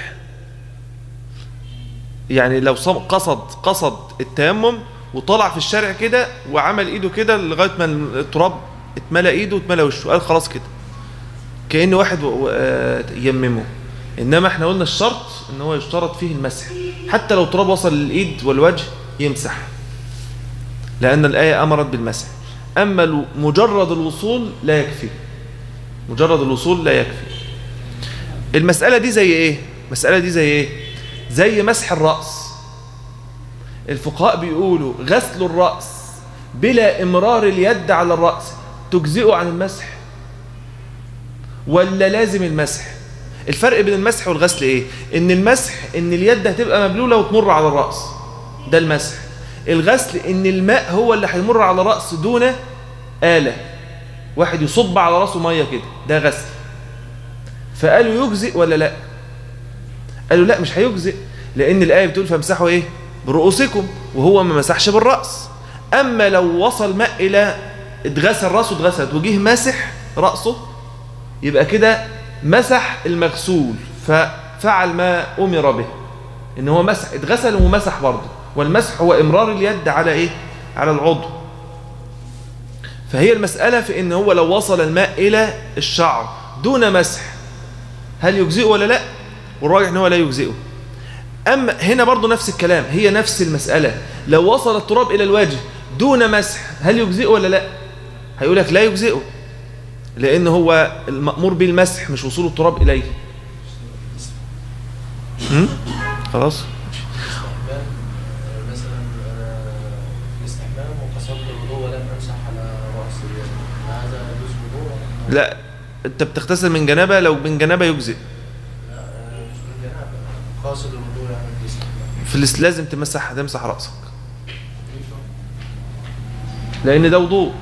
[SPEAKER 1] يعني لو صم- قصد قصد التيمم وطلع في الشارع كده وعمل ايده كده لغايه ما التراب اتملى ايده واتملى وشه قال خلاص كده كأن واحد و- و- آه، يممه إنما احنا قلنا الشرط إن هو يشترط فيه المسح حتى لو تراب وصل للإيد والوجه يمسح لأن الآية أمرت بالمسح أما الو- مجرد الوصول لا يكفي مجرد الوصول لا يكفي المسألة دي زي إيه؟ المسألة دي زي إيه؟ زي مسح الرأس الفقهاء بيقولوا غسل الرأس بلا إمرار اليد على الرأس تجزئه عن المسح ولا لازم المسح الفرق بين المسح والغسل ايه ان المسح ان اليد هتبقى مبلوله وتمر على الراس ده المسح الغسل ان الماء هو اللي هيمر على الراس دون آلة واحد يصب على راسه ميه كده ده غسل فقالوا يجزئ ولا لا قالوا لا مش هيجزئ لان الايه بتقول فامسحوا ايه برؤوسكم وهو ما مسحش بالراس اما لو وصل ماء الى اتغسل راسه اتغسلت وجه ماسح راسه يبقى كده مسح المغسول ففعل ما أمر به إن هو مسح اتغسل ومسح برضه والمسح هو إمرار اليد على إيه؟ على العضو فهي المسألة في إن هو لو وصل الماء إلى الشعر دون مسح هل يجزئه ولا لا؟ والراجح إن هو لا يجزئه أما هنا برضه نفس الكلام هي نفس المسألة لو وصل التراب إلى الوجه دون مسح هل يجزئه ولا لا؟ هيقول لك لا يجزئه لأن هو المأمور بالمسح مش وصول التراب إليه هم؟ خلاص
[SPEAKER 2] استحمام مثلا انا في استحمام وقصدت الوضوء ولم امسح على راسي هذا يجوز وضوء ولا
[SPEAKER 1] لا انت بتغتسل من جنابه لو من جنابه يجزئ
[SPEAKER 2] لا آه، مش من جنابه قاصد الوضوء يعني في الاستحمام
[SPEAKER 1] في الاس- لازم تمسح تمسح راسك لان ده وضوء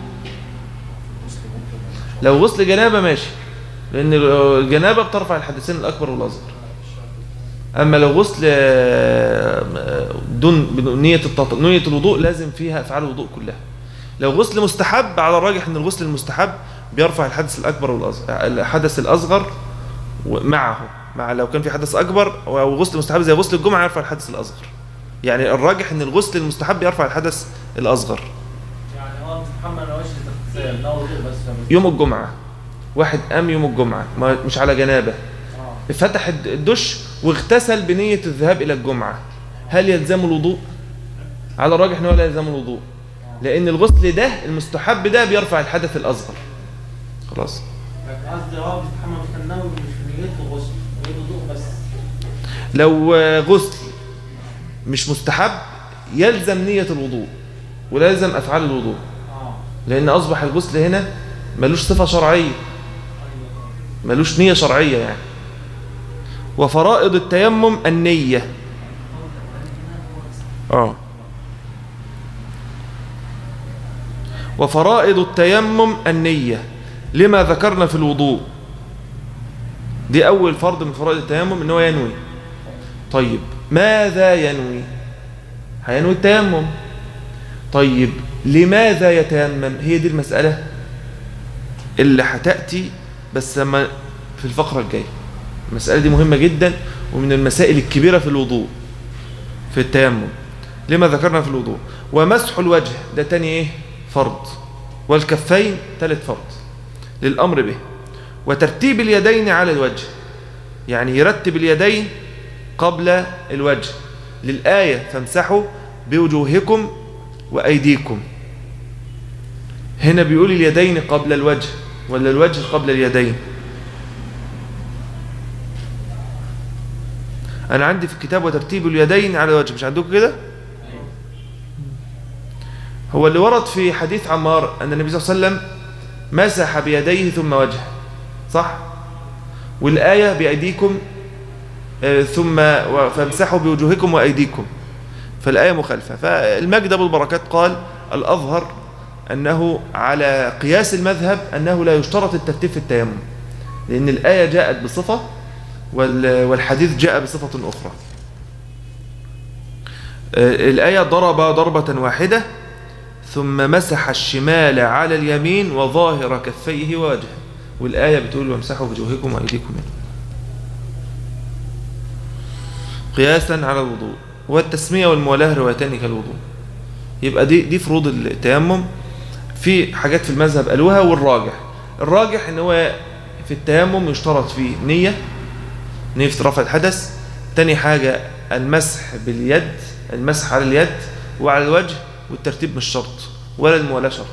[SPEAKER 1] لو غسل جنابه ماشي لان الجنابه بترفع الحدثين الاكبر والاصغر اما لو غسل آه، دون بنية التط... نية الوضوء لازم فيها افعال الوضوء كلها لو غسل مستحب على الراجح ان الغسل المستحب بيرفع الحدث الاكبر والاصغر الحدث الاصغر معه مع لو كان في حدث اكبر او غسل مستحب زي غسل الجمعه يرفع الحدث الاصغر يعني الراجح ان الغسل المستحب يرفع الحدث الاصغر
[SPEAKER 3] يعني هو مستحمل ما هوش لتغسيل لا وضوء بس فمش-
[SPEAKER 1] يوم الجمعة واحد قام يوم الجمعة ما مش على جنابه
[SPEAKER 3] اه
[SPEAKER 1] فتح الد- الدش واغتسل بنية الذهاب إلى الجمعة هل يلزم الوضوء؟ على الراجح أنه لا يلزم الوضوء لأن الغسل ده المستحب ده بيرفع الحدث الأصغر خلاص
[SPEAKER 3] لكن قصدي هو مستحمل في النوم مش في نيته غسل نيته وضوء بس
[SPEAKER 1] لو آه، غسل مش مستحب يلزم نية الوضوء ولا يلزم أفعال الوضوء
[SPEAKER 3] اه
[SPEAKER 1] لأن أصبح الغسل هنا ملوش صفة شرعية
[SPEAKER 3] ايوه
[SPEAKER 1] ملوش نية شرعية يعني وفرائض التيمم النية اه وفرائض التيمم النية لما ذكرنا في الوضوء دي أول فرض من فرائض التيمم إن هو ينوي طيب ماذا ينوي هينوي التيمم طيب لماذا يتيمم هي دي المسألة اللي هتأتي بس لما في الفقرة الجاية المسألة دي مهمة جدا ومن المسائل الكبيرة في الوضوء في التيمم لما ذكرنا في الوضوء ومسح الوجه ده تاني ايه فرض والكفين ثالث فرض للأمر به وترتيب اليدين على الوجه يعني يرتب اليدين قبل الوجه للآية فامسحوا بوجوهكم وأيديكم هنا بيقول اليدين قبل الوجه ولا الوجه قبل اليدين أنا عندي في الكتاب وترتيب اليدين على الوجه مش عندكم كده هو اللي ورد في حديث عمار أن النبي صلى الله عليه وسلم مسح بيديه ثم وجهه صح والآية بأيديكم آه، ثم و- فامسحوا بوجوهكم وأيديكم فالآية مخالفة فالمجد أبو البركات قال الأظهر أنه على قياس المذهب أنه لا يشترط الترتيب في التيمم لأن الآية جاءت بصفة وال- والحديث جاء بصفة أخرى آه، الآية ضرب ضربة واحدة ثم مسح الشمال على اليمين وظاهر كفيه ووجهه والآية بتقول وامسحوا بوجوهكم وأيديكم منه قياسا على الوضوء والتسمية والموالاة روايتان كالوضوء يبقى دي دي فروض التيمم في حاجات في المذهب قالوها والراجح الراجح ان هو في التيمم يشترط فيه نية نية رفع الحدث تاني حاجة المسح باليد المسح على اليد وعلى الوجه والترتيب مش شرط ولا الموالاة شرط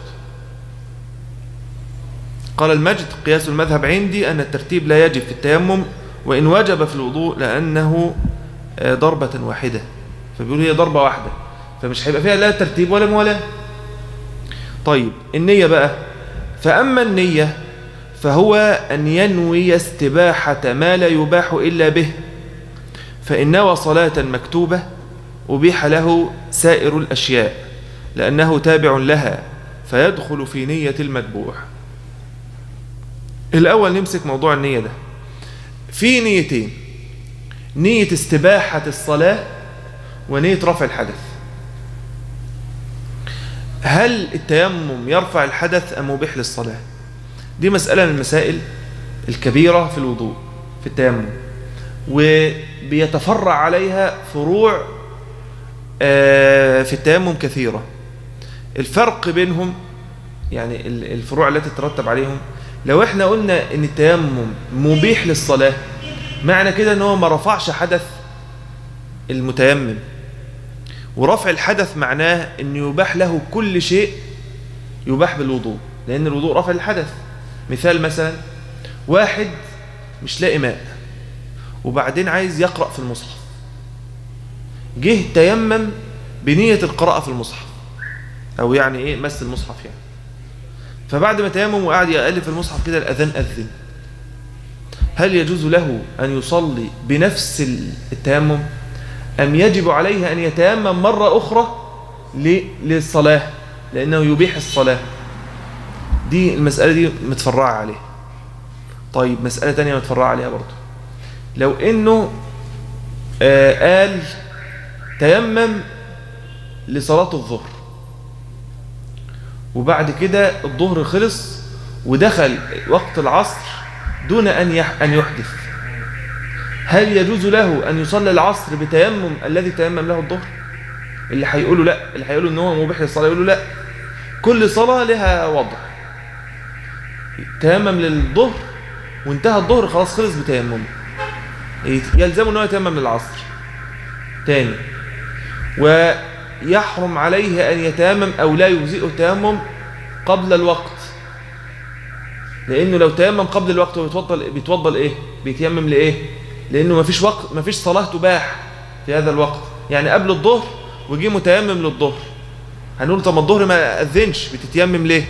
[SPEAKER 1] قال المجد قياس المذهب عندي أن الترتيب لا يجب في التيمم وإن وجب في الوضوء لأنه آه، ضربة واحدة فبيقول هي ضربة واحدة فمش هيبقى فيها لا ترتيب ولا موالاة طيب النية بقى فأما النية فهو أن ينوي استباحة ما لا يباح إلا به فإن نوى صلاة مكتوبة أبيح له سائر الأشياء لأنه تابع لها فيدخل في نية المذبوح الأول نمسك موضوع النية ده في نيتين نية استباحة الصلاة ونية رفع الحدث هل التيمم يرفع الحدث أم مبيح للصلاة دي مسألة من المسائل الكبيرة في الوضوء في التيمم وبيتفرع عليها فروع آه، في التيمم كثيرة الفرق بينهم يعني ال- الفروع التي تترتب عليهم لو احنا قلنا ان التيمم مبيح للصلاة معنى كده ان هو ما رفعش حدث المتيمم ورفع الحدث معناه ان يباح له كل شيء يباح بالوضوء لان الوضوء رفع الحدث مثال مثلا واحد مش لاقي ماء وبعدين عايز يقرأ في المصحف جه تيمم بنية القراءة في المصحف أو يعني إيه مس المصحف يعني فبعد ما تيمم وقعد يقلب في المصحف كده الأذان أذن هل يجوز له أن يصلي بنفس التيمم أم يجب عليه أن يتيمم مرة أخرى ل- للصلاة لأنه يبيح الصلاة دي المسألة دي متفرعة عليه طيب مسألة تانية متفرعة عليها برضو لو إنه آه قال تيمم لصلاة الظهر وبعد كده الظهر خلص ودخل وقت العصر دون أن يح- أن يحدث هل يجوز له أن يصلي العصر بتيمم الذي تيمم له الظهر اللي هيقولوا لا اللي هيقولوا ان هو مبيح للصلاه يقولوا لا كل صلاه لها وضع تيمم للظهر وانتهى الظهر خلاص خلص بتيممه يلزمه ان هو يتيمم للعصر تاني ويحرم عليه ان يتيمم او لا يجزئه التيمم قبل الوقت لانه لو تيمم قبل الوقت وبيتوضل بيتوضل ايه بيتيمم لايه لانه مفيش وقت مفيش صلاه تباح في هذا الوقت يعني قبل الظهر وجي متيمم للظهر هنقول طب ما الظهر ما اذنش بتتيمم ليه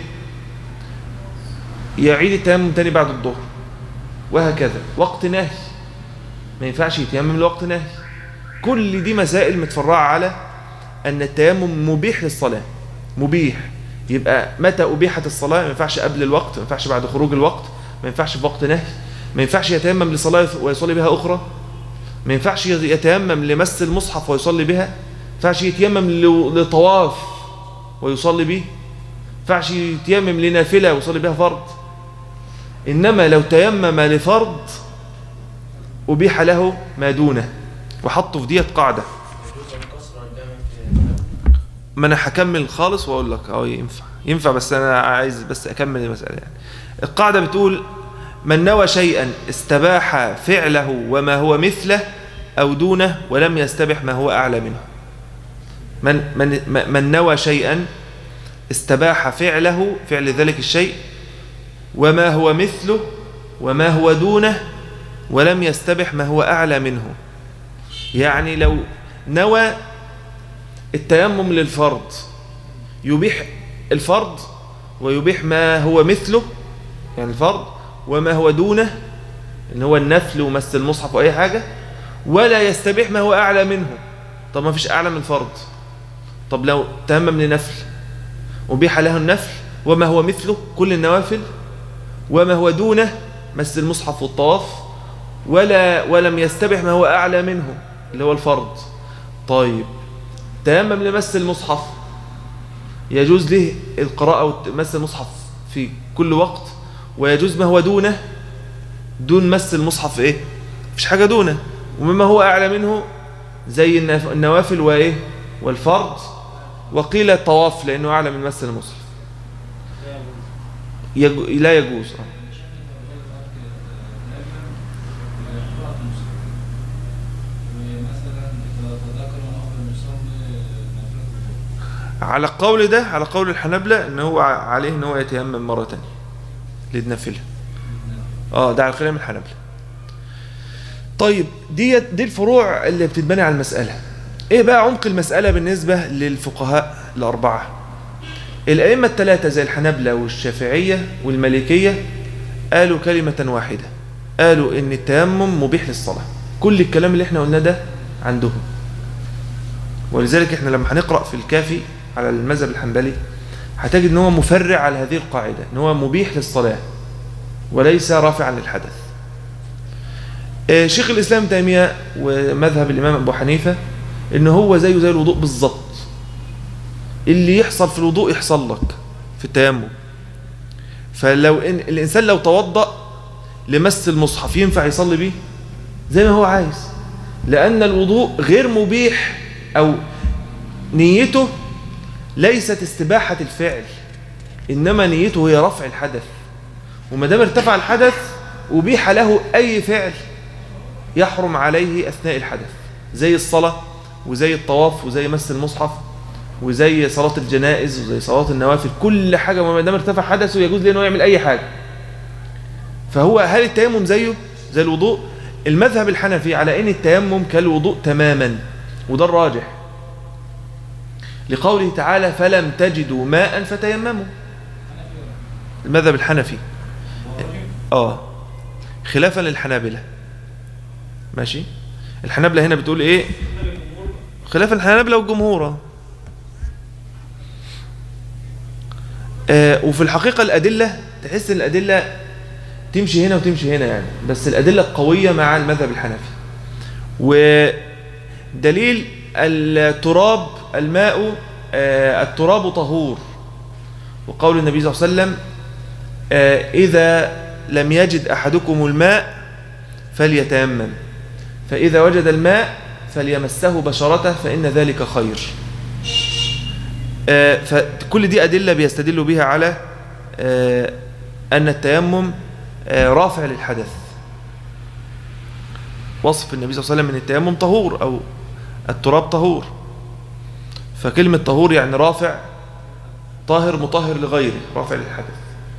[SPEAKER 1] يعيد التيمم تاني بعد الظهر وهكذا وقت نهي ما ينفعش يتيمم لوقت نهي كل دي مسائل متفرعه على ان التيمم مبيح للصلاه مبيح يبقى متى أبيحت الصلاة ما ينفعش قبل الوقت ما ينفعش بعد خروج الوقت ما ينفعش في وقت نهي ما ينفعش يتيمم لصلاة ويصلي بها أخرى ما ينفعش يتيمم لمس المصحف ويصلي بها ما ينفعش يتيمم ل- لطواف ويصلي به ما ينفعش يتيمم لنافلة ويصلي بها فرض إنما لو تيمم لفرض أبيح له ما دونه وحطوا في ديت قاعدة
[SPEAKER 2] يجوز القصر والجامع في
[SPEAKER 1] ما انا هكمل خالص واقول لك اه ينفع ينفع بس انا عايز بس اكمل المساله يعني القاعده بتقول من نوى شيئا استباح فعله وما هو مثله او دونه ولم يستبح ما هو اعلى منه من من من نوى شيئا استباح فعله فعل ذلك الشيء وما هو مثله وما هو دونه ولم يستبح ما هو اعلى منه يعني لو نوى التيمم للفرض يبيح الفرض ويبيح ما هو مثله يعني الفرض وما هو دونه اللي هو النفل ومس المصحف واي حاجه ولا يستبيح ما هو اعلى منه طب ما فيش اعلى من الفرض طب لو تيمم لنفل أبيح له النفل وما هو مثله كل النوافل وما هو دونه مس المصحف والطواف ولا ولم يستبح ما هو أعلى منه اللي هو الفرض طيب تيمم لمس المصحف يجوز له القراءة ومس المصحف في كل وقت ويجوز ما هو دونه دون مس المصحف ايه مفيش حاجة دونه ومما هو أعلى منه زي النف- النوافل وايه والفرض وقيل الطواف لأنه أعلى من مس المصحف يجو... لا يجوز آه. على القول ده على قول الحنبلة ان هو ع- عليه ان هو يتيمم مرة تانية للنافلة اه ده على كلام الحنبلة طيب دي دي الفروع اللي بتتبني على المسألة ايه بقى عمق المسألة بالنسبة للفقهاء الأربعة الأئمة الثلاثة زي الحنبلة والشافعية والمالكية قالوا كلمة واحدة قالوا ان التيمم مبيح للصلاة كل الكلام اللي احنا قلناه ده عندهم ولذلك احنا لما هنقرأ في الكافي على المذهب الحنبلي هتجد ان هو مفرع على هذه القاعدة ان هو مبيح للصلاة وليس رافعا للحدث آه، شيخ الإسلام ابن تيمية ومذهب الإمام أبو حنيفة ان هو زيه زي الوضوء بالظبط اللي يحصل في الوضوء يحصل لك في التيمم فلو إن الإنسان لو توضأ لمس المصحف ينفع يصلي بيه زي ما هو عايز لأن الوضوء غير مبيح أو نيته ليست استباحة الفعل إنما نيته هي رفع الحدث وما دام ارتفع الحدث أبيح له أي فعل يحرم عليه أثناء الحدث زي الصلاة وزي الطواف وزي مس المصحف وزي صلاة الجنائز وزي صلاة النوافل كل حاجة ما دام ارتفع حدثه يجوز له انه يعمل أي حاجة فهو هل التيمم زيه زي الوضوء المذهب الحنفي على ان التيمم كالوضوء تماما وده الراجح لقوله تعالى فلم تجدوا ماء فتيمموا المذهب الحنفي اه خلافا للحنابلة ماشي الحنابلة هنا بتقول ايه خلاف الحنابلة والجمهور آه. آه وفي الحقيقة الأدلة تحس ان الأدلة تمشي هنا وتمشي هنا يعني بس الأدلة قوية مع المذهب الحنفي ودليل التراب الماء آه، التراب طهور وقول النبي صلى الله عليه وسلم آه، إذا لم يجد أحدكم الماء فليتيمم فإذا وجد الماء فليمسه بشرته فإن ذلك خير آه، فكل دي أدلة بيستدلوا بها على آه، أن التيمم آه، رافع للحدث وصف النبي صلى الله عليه وسلم من التيمم طهور أو التراب طهور فكلمة طهور يعني رافع طاهر مطهر لغيره رافع للحدث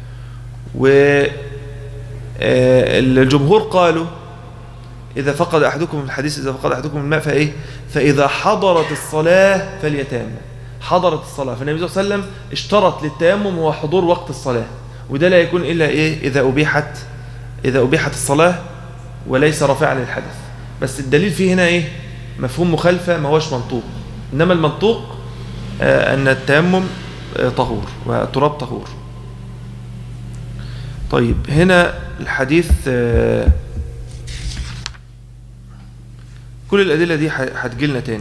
[SPEAKER 1] والجمهور قالوا إذا فقد أحدكم الحديث إذا فقد أحدكم الماء فإيه فإذا حضرت الصلاة فليتيمم حضرت الصلاة فالنبي صلى الله عليه وسلم اشترط للتيمم هو حضور وقت الصلاة وده لا يكون إلا إيه إذا أبيحت إذا أبيحت الصلاة وليس رافعا للحدث بس الدليل فيه هنا إيه مفهوم مخالفة ما هوش منطوق إنما المنطوق آه أن التيمم آه طهور والتراب طهور طيب هنا الحديث آه كل الأدلة دي هتجيلنا تاني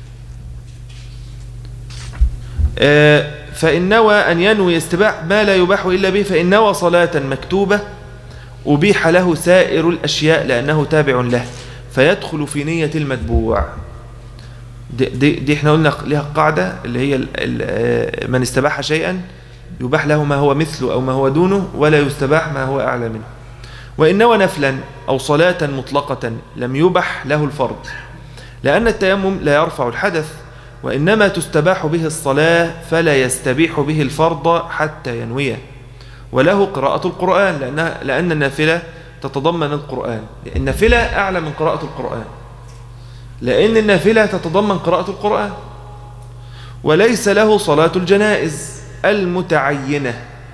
[SPEAKER 1] آه فإن نوى أن ينوي استباح ما لا يباح إلا به فإن نوى صلاة مكتوبة أبيح له سائر الأشياء لأنه تابع له فيدخل في نية المتبوع دي, دي, دي احنا قلنا لها قاعدة اللي هي ال ال من استباح شيئا يباح له ما هو مثله أو ما هو دونه ولا يستباح ما هو أعلى منه وإن نوى نفلا أو صلاة مطلقة لم يبح له الفرض لأن التيمم لا يرفع الحدث وإنما تستباح به الصلاة فلا يستبيح به الفرض حتى ينويه وله قراءة القرآن لأنها لأن النافلة تتضمن القرآن النافلة أعلى من قراءة القرآن لأن النافلة تتضمن قراءة القرآن وليس له صلاة الجنائز المتعينة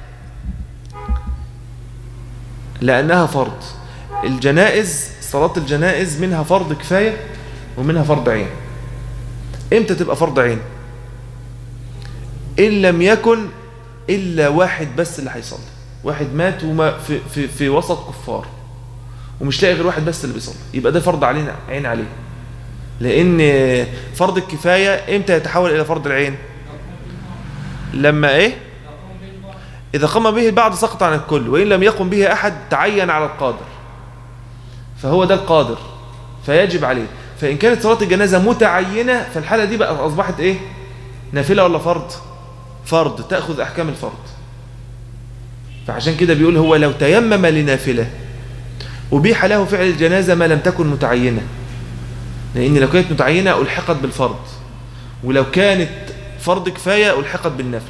[SPEAKER 1] لأنها فرض الجنائز صلاة الجنائز منها فرض كفاية ومنها فرض عين امتى تبقى فرض عين إن لم يكن إلا واحد بس اللي هيصلي واحد مات وما في, في, في وسط كفار ومش لاقي غير واحد بس اللي بيصلي يبقى ده فرض علينا عين عليه لأن فرض الكفاية امتى يتحول إلى فرض العين لما ايه إذا قام به البعض سقط عن الكل وإن لم يقم به أحد تعين على القادر فهو ده القادر فيجب عليه فإن كانت صلاة الجنازة متعينة فالحالة دي بقى أصبحت إيه نافلة ولا فرض فرض تأخذ أحكام الفرض فعشان كده بيقول هو لو تيمم لنافلة أبيح له فعل الجنازة ما لم تكن متعينة لأن لو كانت متعينة ألحقت بالفرض ولو كانت فرض كفاية ألحقت بالنفل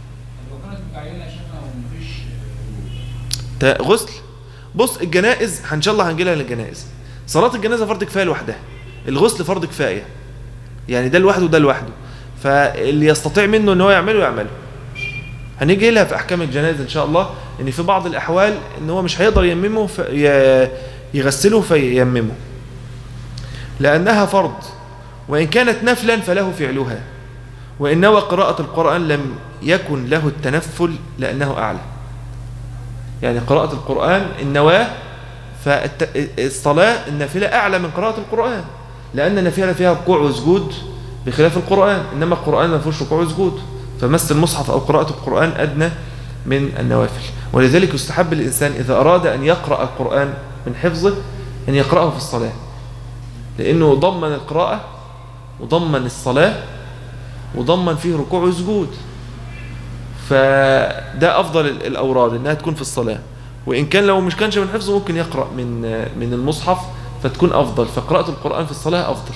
[SPEAKER 1] غسل بص الجنائز ان شاء الله هنجيلها للجنائز صلاة الجنازة فرض كفاية لوحدها الغسل فرض كفاية يعني ده لوحده وده لوحده فاللي يستطيع منه ان هو يعمله يعمله هنيجي لها في احكام الجنائز ان شاء الله ان في بعض الاحوال ان هو مش هيقدر يممه في يغسله فييممه لانها فرض وان كانت نفلا فله فعلها وان نوى قراءة القرآن لم يكن له التنفل لانه اعلى يعني قراءة القرآن النواة فالصلاة النافلة أعلى من قراءة القرآن لأن النافلة فيها ركوع وسجود بخلاف القرآن إنما القرآن ما فيهوش ركوع وسجود فمس المصحف أو قراءة القرآن أدنى من النوافل ولذلك يستحب الإنسان إذا أراد أن يقرأ القرآن من حفظه أن يقرأه في الصلاة لأنه ضمن القراءة وضمن الصلاة وضمن فيه ركوع وسجود فده أفضل الأوراد إنها تكون في الصلاة وإن كان لو مش كانش من حفظه ممكن يقرأ من من المصحف فتكون أفضل فقراءة القرآن في الصلاة أفضل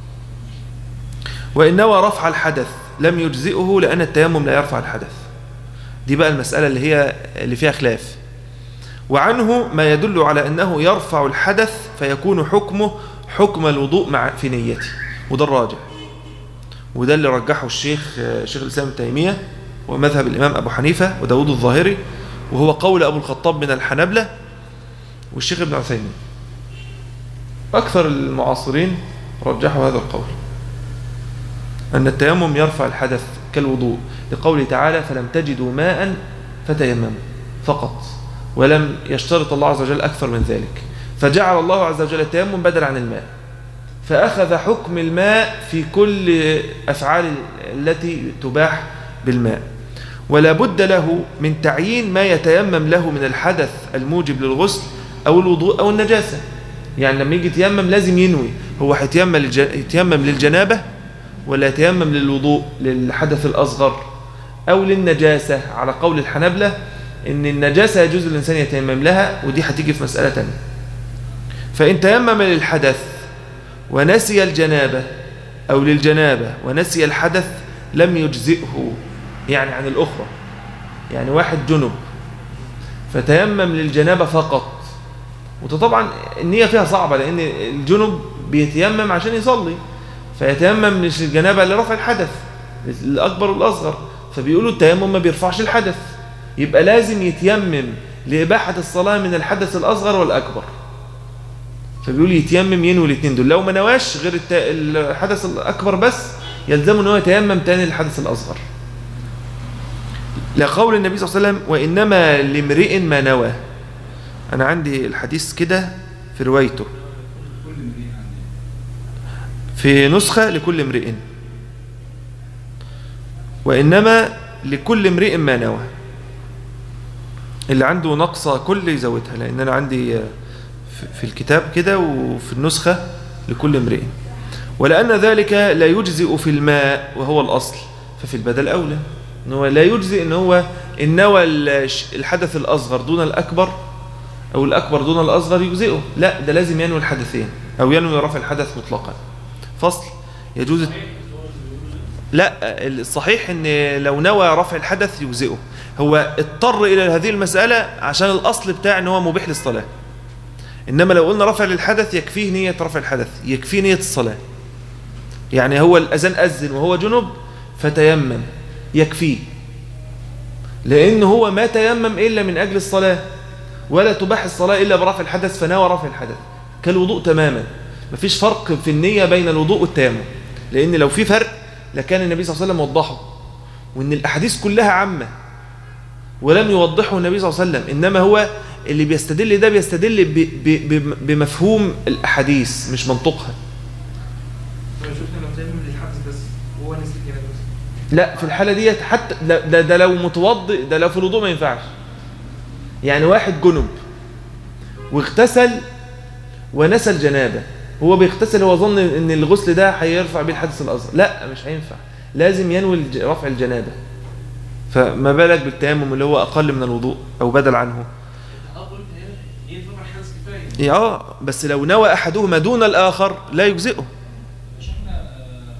[SPEAKER 1] وإن نوى رفع الحدث لم يجزئه لأن التيمم لا يرفع الحدث دي بقى المسألة اللي هي اللي فيها خلاف وعنه ما يدل على أنه يرفع الحدث فيكون حكمه حكم الوضوء مع في نيته وده الراجع وده اللي رجحه الشيخ شيخ الإسلام التيمية ومذهب الإمام أبو حنيفة وداود الظاهري وهو قول أبو الخطاب من الحنبلة والشيخ ابن عثيمين أكثر المعاصرين رجحوا هذا القول أن التيمم يرفع الحدث كالوضوء لقوله تعالى فلم تجدوا ماء فتيمموا فقط ولم يشترط الله عز وجل أكثر من ذلك فجعل الله عز وجل التيمم بدل عن الماء فأخذ حكم الماء في كل أفعال التي تباح بالماء ولا بد له من تعيين ما يتيمم له من الحدث الموجب للغسل أو الوضوء أو النجاسة يعني لما يجي يتيمم لازم ينوي هو هيتيمم يتيمم للجنابة ولا يتيمم للوضوء للحدث الأصغر أو للنجاسة على قول الحنبلة إن النجاسة يجوز الإنسان يتيمم لها ودي هتيجي في مسألة تانية فإن تيمم للحدث ونسي الجنابة أو للجنابة ونسي الحدث لم يجزئه يعني عن الأخرى يعني واحد جنب فتيمم للجنابة فقط وطبعا النية فيها صعبة لأن الجنب بيتيمم عشان يصلي فيتيمم للجنابة لرفع الحدث الأكبر والأصغر فبيقولوا التيمم ما بيرفعش الحدث يبقى لازم يتيمم لإباحة الصلاة من الحدث الأصغر والأكبر فبيقول يتيمم ينوي الاثنين دول لو ما نواش غير الت... الحدث الأكبر بس يلزمه ان هو يتيمم تاني للحدث الأصغر لقول النبي صلى الله عليه وسلم وإنما لامرئ ما نوى أنا عندي الحديث كده في روايته في نسخة لكل امرئ وإنما لكل امرئ ما نوى اللي عنده نقصة كل يزودها لأن أنا عندي في الكتاب كده وفي النسخة لكل امرئ ولأن ذلك لا يجزئ في الماء وهو الأصل ففي البدل أولى إن هو لا يجزئ إن هو إن نوى الحدث الأصغر دون الأكبر أو الأكبر دون الأصغر يجزئه لا ده لازم ينوي الحدثين أو ينوي رفع الحدث مطلقا فصل يجوز لا الصحيح ان لو نوى رفع الحدث يجزئه هو اضطر الى هذه المسألة عشان الاصل بتاع ان هو مبيح للصلاة انما لو قلنا رفع للحدث يكفيه نية رفع الحدث يكفيه نية الصلاة يعني هو الاذان اذن وهو جنب فتيمم يكفيه لان هو ما تيمم الا من اجل الصلاة ولا تباح الصلاة الا برفع الحدث فنوى رفع الحدث كالوضوء تماما مفيش فرق في النية بين الوضوء والتيمم لان لو في فرق لكان النبي صلى الله عليه وسلم وضحه وان الاحاديث كلها عامه ولم يوضحه النبي صلى الله عليه وسلم انما هو اللي بيستدل ده بيستدل ب ب بمفهوم الاحاديث مش منطقها
[SPEAKER 4] شفنا لو تيمم للحدث بس وهو نسي الجنابه بس
[SPEAKER 1] لا في الحاله ديت حتى ده, ده, ده لو متوضئ ده لو في الوضوء ما ينفعش يعني واحد جنب واغتسل ونسى الجنابه هو بيغتسل هو ظن ان الغسل ده هيرفع بيه الحدث الاصغر لا مش هينفع لازم ينوي الج- رفع الجنابه فما بالك بالتيمم اللي هو اقل من الوضوء او بدل عنه
[SPEAKER 3] أقول هي هي طبعا حدث كفاية
[SPEAKER 1] اه بس لو نوى احدهما دون الاخر لا يجزئه
[SPEAKER 5] مش احنا آه،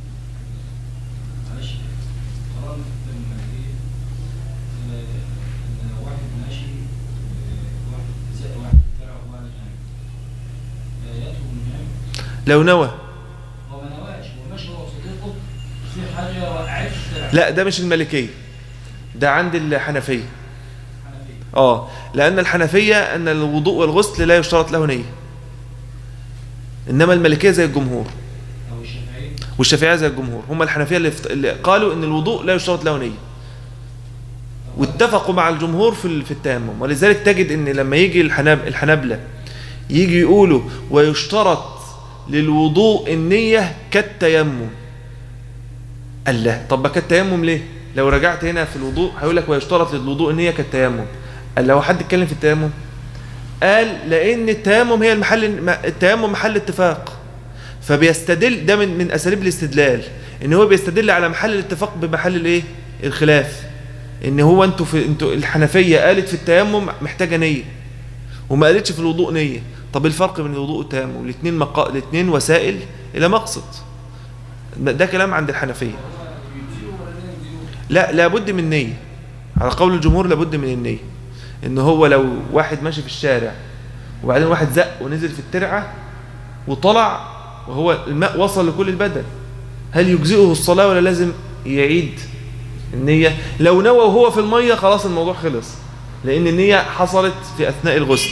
[SPEAKER 5] معلش قررنا لما ايه آه، ان واحد ماشي آه، واحد زق واحد ترى واحد نايم آه، يطلب من النايم
[SPEAKER 1] لو نوى
[SPEAKER 5] هو ما نواش هو ماشي هو وصديقه في حاجه وقعت في الشارع
[SPEAKER 1] لا ده مش الملكيه ده عند الحنفيه
[SPEAKER 5] حنفيه
[SPEAKER 1] اه لان الحنفيه ان الوضوء والغسل لا يشترط له نيه انما الملكيه زي الجمهور
[SPEAKER 5] او الشافعيه
[SPEAKER 1] والشافعيه زي الجمهور هم الحنفيه اللي, افت... اللي قالوا ان الوضوء لا يشترط له نيه واتفقوا مع الجمهور في ال- في التيمم ولذلك تجد ان لما يجي الحناب الحنابلة يجي يقولوا ويشترط للوضوء النية كالتيمم قال لا طب ما كالتيمم ليه لو رجعت هنا في الوضوء هيقول لك ويشترط للوضوء النية كالتيمم قال لو حد اتكلم في التيمم قال لان التيمم هي المحل التيمم محل اتفاق فبيستدل ده من من اساليب الاستدلال ان هو بيستدل على محل الاتفاق بمحل الايه الخلاف ان هو انتوا في انتوا الحنفيه قالت في التيمم محتاجه نيه وما قالتش في الوضوء نيه طب الفرق بين الوضوء والتيمم الاثنين مقا... الاثنين وسائل الى مقصد ده ده كلام عند الحنفيه
[SPEAKER 5] يجزئوا ولا لا يجزئوا
[SPEAKER 1] لا لابد من نيه على قول الجمهور لابد من النيه ان هو لو واحد ماشي في الشارع وبعدين واحد زق ونزل في الترعه وطلع وهو الماء وصل لكل البدن هل يجزئه الصلاه ولا لازم يعيد النيه لو نوى وهو في الميه خلاص الموضوع خلص لان النيه حصلت في اثناء الغسل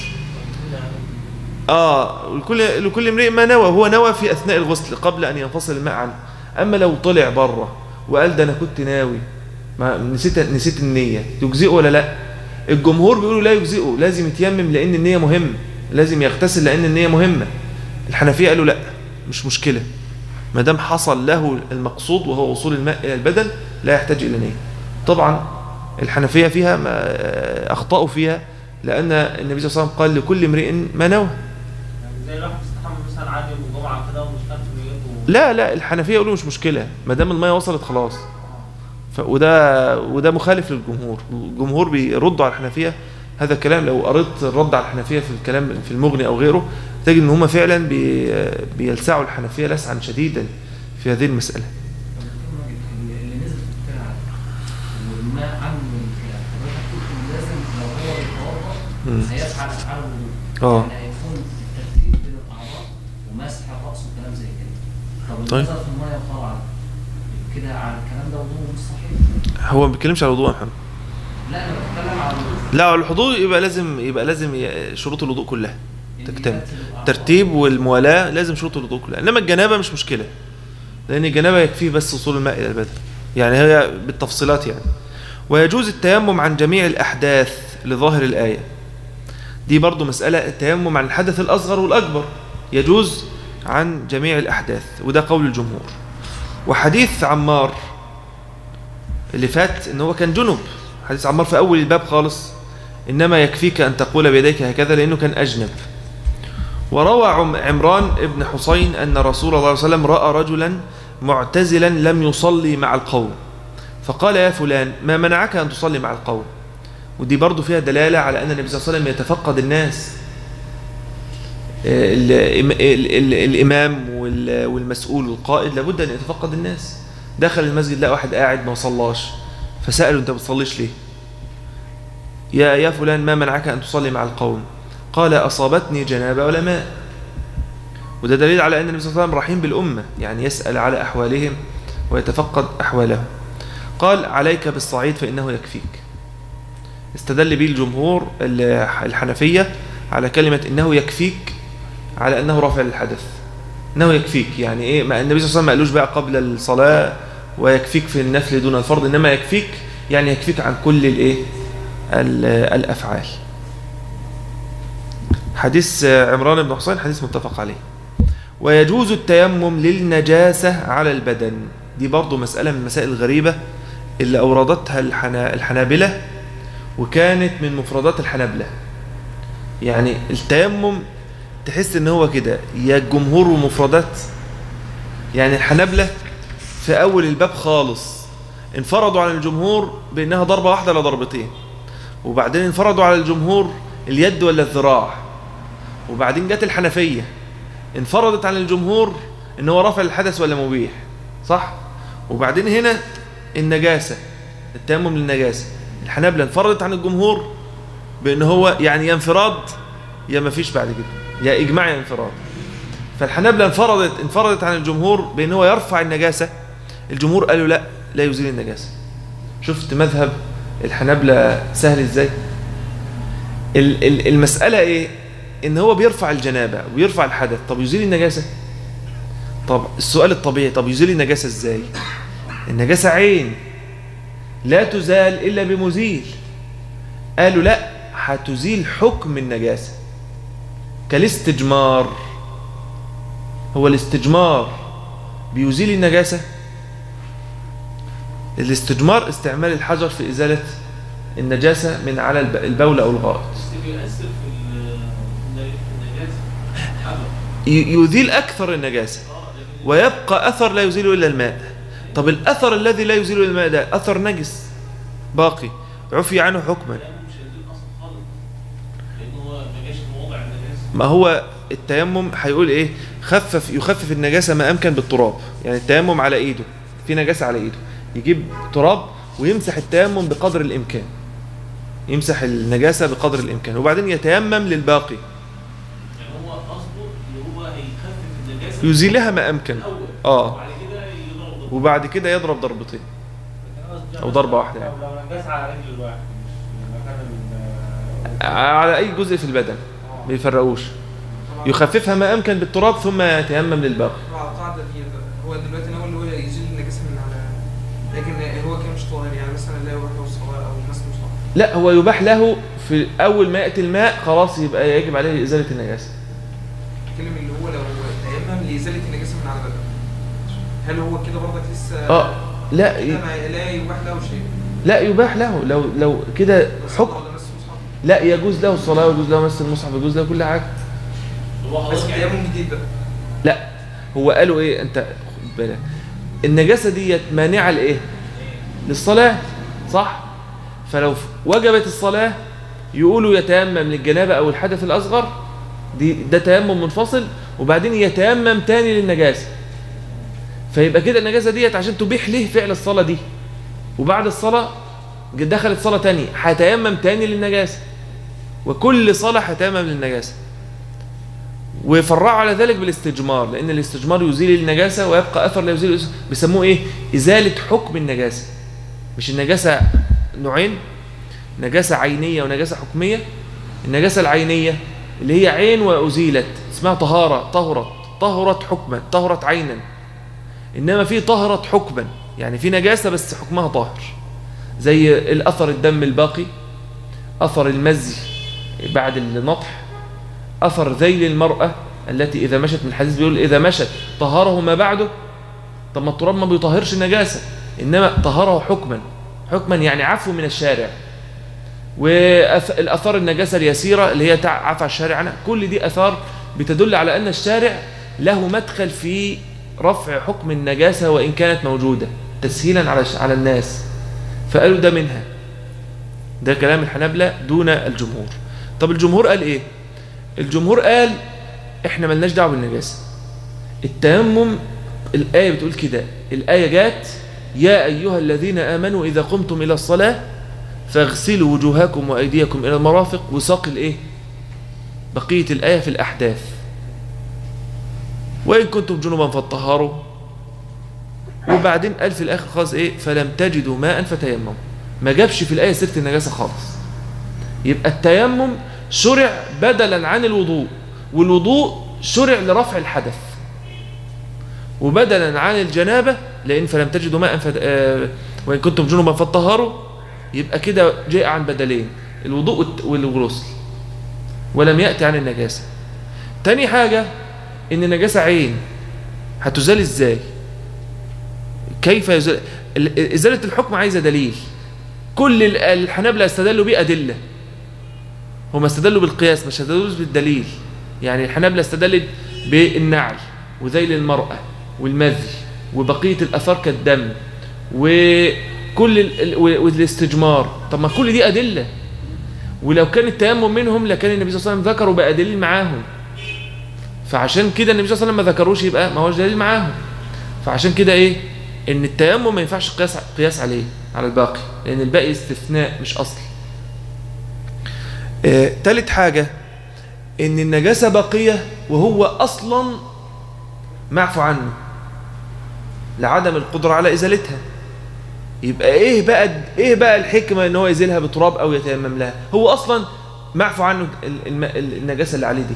[SPEAKER 1] اه لكل لكل امرئ ما نوى هو نوى في اثناء الغسل قبل ان ينفصل الماء عنه اما لو طلع بره وقال ده انا كنت ناوي ما نسيت نسيت النيه تجزئه ولا لا الجمهور بيقولوا لا يجزئه لازم يتيمم لان النيه مهمه لازم يغتسل لان النيه مهمه الحنفيه قالوا لا مش مشكله ما دام حصل له المقصود وهو وصول الماء الى البدن لا يحتاج الى نيه طبعا الحنفيه فيها ما اخطاوا فيها لان النبي صلى الله عليه وسلم قال لكل امرئ ما نوى
[SPEAKER 3] يعني زي الواحد بيستحمى مثلا عادي يوم الجمعة كده ومش كان في نيته
[SPEAKER 1] لا لا الحنفيه يقولوا مش مشكله ما دام الميه وصلت خلاص ف... وده وده مخالف للجمهور الجمهور بيردوا على الحنفيه هذا الكلام لو قريت الرد على الحنفيه في الكلام في المغني او غيره تجد ان هم فعلا بي... بيلسعوا الحنفيه لسعا شديدا في هذه المساله
[SPEAKER 5] اللي اللي نزل في الترعه والماء عنه من الخلاف حضرتك قلت إن لازم لو هو
[SPEAKER 1] مم.
[SPEAKER 5] يتوضا هيفعل افعال الوضوء
[SPEAKER 1] اه.
[SPEAKER 5] يعني هيكون الترتيب بين الاعضاء ومسح الراس وكلام زي كده طب اللي
[SPEAKER 1] طيب.
[SPEAKER 5] نزل في الميه طبعا كده على الكلام ده وضوء مش صحيح
[SPEAKER 1] هو ما بيتكلمش على الوضوء يا محمد
[SPEAKER 5] لا انا بتكلم على الوضوء
[SPEAKER 1] لا الحضور يبقى لازم يبقى لازم ي- شروط الوضوء كلها
[SPEAKER 5] إن
[SPEAKER 1] تكتمل
[SPEAKER 5] يرتب الأعضاء.
[SPEAKER 1] الترتيب والموالاه لازم شروط الوضوء كلها انما الجنابه مش مشكله لان الجنابه يكفيه بس وصول الماء الى البدن يعني هي بالتفصيلات يعني ويجوز التيمم عن جميع الاحداث لظاهر الايه دي برضو مساله التيمم عن الحدث الاصغر والاكبر يجوز عن جميع الاحداث وده قول الجمهور وحديث عمار اللي فات ان هو كان جنب حديث عمار في اول الباب خالص انما يكفيك ان تقول بيديك هكذا لانه كان اجنب وروى عم- عمران ابن حسين أن رسول الله صلى الله عليه وسلم رأى رجلا معتزلا لم يصلي مع القوم فقال يا فلان ما منعك أن تصلي مع القوم ودي برضو فيها دلالة على أن النبي صلى الله عليه وسلم يتفقد الناس ال- ال- ال- ال- الإمام وال- والمسؤول والقائد لابد أن يتفقد الناس دخل المسجد لقى واحد قاعد ما صلاش فسأله أنت بتصليش ليه يا يا فلان ما منعك أن تصلي مع القوم قال أصابتني جنابة ولا ماء وده دليل على أن النبي صلى الله عليه وسلم رحيم بالأمة يعني يسأل على أحوالهم ويتفقد أحوالهم قال عليك بالصعيد فإنه يكفيك استدل به الجمهور ال- الحنفية على كلمة إنه يكفيك على أنه رافع للحدث إنه يكفيك يعني إيه ما النبي صلى الله عليه وسلم ما قالوش بقى قبل الصلاة ويكفيك في النفل دون الفرض إنما يكفيك يعني يكفيك عن كل الإيه ال- الأفعال حديث عمران بن حسين حديث متفق عليه ويجوز التيمم للنجاسة على البدن دي برضو مسألة من المسائل الغريبة اللي أوردتها الحنا... الحنابلة وكانت من مفردات الحنابلة يعني التيمم تحس ان هو كده يا الجمهور ومفردات يعني الحنابلة في أول الباب خالص انفرضوا عن الجمهور بأنها ضربة واحدة ولا ضربتين وبعدين انفرضوا على الجمهور اليد ولا الذراع وبعدين جت الحنفية انفرضت عن الجمهور ان هو رافع الحدث ولا مبيح صح وبعدين هنا النجاسة التيمم للنجاسة الحنابلة انفرضت عن الجمهور بان هو يعني يا انفراد يا ما فيش بعد كده يا اجماع يا انفراد فالحنابلة انفرضت انفرضت عن الجمهور بان هو يرفع النجاسة الجمهور قالوا لا لا يزيل النجاسة شفت مذهب الحنابلة سهل ازاي ال- ال- المسألة ايه ان هو بيرفع الجنابة ويرفع الحدث طب يزيل النجاسة طب السؤال الطبيعي طب يزيل النجاسة ازاي النجاسة عين لا تزال الا بمزيل قالوا لا هتزيل حكم النجاسة كالاستجمار هو الاستجمار بيزيل النجاسة الاستجمار استعمال الحجر في إزالة النجاسة من على الب- البول أو الغائط
[SPEAKER 3] بس بيؤثر في ال- في النجاسة حجر
[SPEAKER 1] ي- يزيل أكثر النجاسة
[SPEAKER 3] اه لكن
[SPEAKER 1] ويبقى أثر لا يزيل إلا الماء طب الأثر الذي لا يزيل إلا الماء ده أثر نجس باقي عفي عنه حكما
[SPEAKER 3] التيمم مش هيزيد اصلا خالص لان هو ما جاش في موضع النجاسة
[SPEAKER 1] ما هو التيمم هيقول ايه خفف يخفف النجاسة ما أمكن بالتراب يعني التيمم على إيده في نجاسة على إيده يجيب تراب ويمسح التيمم بقدر الإمكان يمسح النجاسة بقدر الإمكان وبعدين يتيمم للباقي
[SPEAKER 3] يعني هو قصده ان هو هيخفف النجاسة
[SPEAKER 1] يزيلها ما أمكن
[SPEAKER 3] الاول
[SPEAKER 1] آه.
[SPEAKER 3] وبعد كده يضرب ضرب
[SPEAKER 1] وبعد كده يضرب ضربتين أو ضربة واحدة يعني.
[SPEAKER 6] لو نجاس على رجل الواحد مش في مكان ال
[SPEAKER 1] على أي جزء في البدن ما يفرقوش يخففها ما أمكن بالتراب ثم يتيمم للباقي
[SPEAKER 4] على القاعدة دي هو دلوقتي هو اللي هو يزيل النجاسة من على لكن هو كده مش طاهر يعني مثلا لا يروح له الصلاة أو مثلا مش طاهر
[SPEAKER 1] لا هو يباح له في أول ما يأتي الماء خلاص يبقى يجب عليه إزالة النجاسة
[SPEAKER 4] بتكلم اللي هو لو تيمم لإزالة النجاسة من على بدنه هل هو كده برضك لسه
[SPEAKER 1] اه لا
[SPEAKER 4] كده
[SPEAKER 1] ي-
[SPEAKER 4] ما- لا يباح له شيء
[SPEAKER 1] لا يباح له لو لو كده حكم
[SPEAKER 4] ولا مس مصحف
[SPEAKER 1] لا يجوز له الصلاة ويجوز له مس المصحف يجوز له كل حاجة
[SPEAKER 3] هو
[SPEAKER 4] بس
[SPEAKER 3] خلاص يعني
[SPEAKER 4] تيمم جديد بقى
[SPEAKER 1] لا هو قالوا ايه انت خد بالك النجاسة ديت مانعة لايه للصلاة صح فلو وجبت الصلاة يقولوا يتيمم للجنابة او الحدث الاصغر دي ده تيمم منفصل وبعدين يتيمم تاني للنجاسة فيبقى كده النجاسة ديت عشان تبيح له فعل الصلاة دي وبعد الصلاة دخلت صلاة تانية هيتيمم تاني للنجاسة وكل صلاة هيتيمم للنجاسة ويفرعوا على ذلك بالاستجمار لأن الاستجمار يزيل النجاسة ويبقى أثر لا يزيل الأس- بيسموه إيه؟ إزالة حكم النجاسة مش النجاسة نوعين نجاسة عينية ونجاسة حكمية النجاسة العينية اللي هي عين وأزيلت اسمها طهارة طهرت طهرت حكما طهرت عينا إنما في طهرت حكما يعني في نجاسة بس حكمها طاهر زي الأثر الدم الباقي أثر المزي بعد النطح أثر ذيل المرأة التي إذا مشت من الحديث بيقول إذا مشت طهره ما بعده طب ما التراب ما بيطهرش النجاسة إنما طهره حكما حكما يعني عفو من الشارع والأثار النجاسة اليسيرة اللي هي تع- عفى الشارع عنها كل دي أثار بتدل على أن الشارع له مدخل في رفع حكم النجاسة وإن كانت موجودة تسهيلا على على الناس فقالوا ده منها ده كلام الحنابلة دون الجمهور طب الجمهور قال ايه الجمهور قال احنا ملناش دعوه بالنجاسه التيمم الايه بتقول كده الايه جات يا ايها الذين امنوا اذا قمتم الى الصلاه فاغسلوا وجوهكم وايديكم الى المرافق وساق الايه بقيه الايه في الاحداث وان كنتم جنبا فطهروا وبعدين قال في الاخر خالص ايه فلم تجدوا ماء فتيمموا ما جابش في الايه سيره النجاسه خالص يبقى التيمم شرع بدلا عن الوضوء والوضوء شرع لرفع الحدث وبدلا عن الجنابة لأن فلم تجدوا ماء فد... آه... وإن كنتم جنبا فطهروا يبقى كده جاء عن بدلين الوضوء والت- والغسل ولم يأتي عن النجاسة تاني حاجة إن النجاسة عين هتزال إزاي كيف يزال ال- إزالة الحكم عايزة دليل كل ال- الحنابلة استدلوا بيه أدلة هم استدلوا بالقياس مش استدلوا بالدليل يعني الحنابلة استدلت بالنعل وذيل المرأة والمذي وبقية الأثار كالدم وكل ال- ال- والاستجمار طب ما كل دي أدلة ولو كان التيمم منهم لكان النبي صلى الله عليه وسلم ذكروا بقى دليل معاهم فعشان كده النبي صلى الله عليه وسلم ما ذكروش يبقى ما هوش دليل معاهم فعشان كده ايه ان التيمم ما ينفعش قياس قياس عليه على الباقي لان الباقي استثناء مش اصل آه، تالت حاجة ان النجاسة باقية وهو اصلا معفو عنه لعدم القدرة على ازالتها يبقى ايه بقى ايه بقى الحكمة ان هو يزيلها بتراب او يتيمم لها هو اصلا معفو عنه ال- الم- ال- النجاسة اللي عليه دي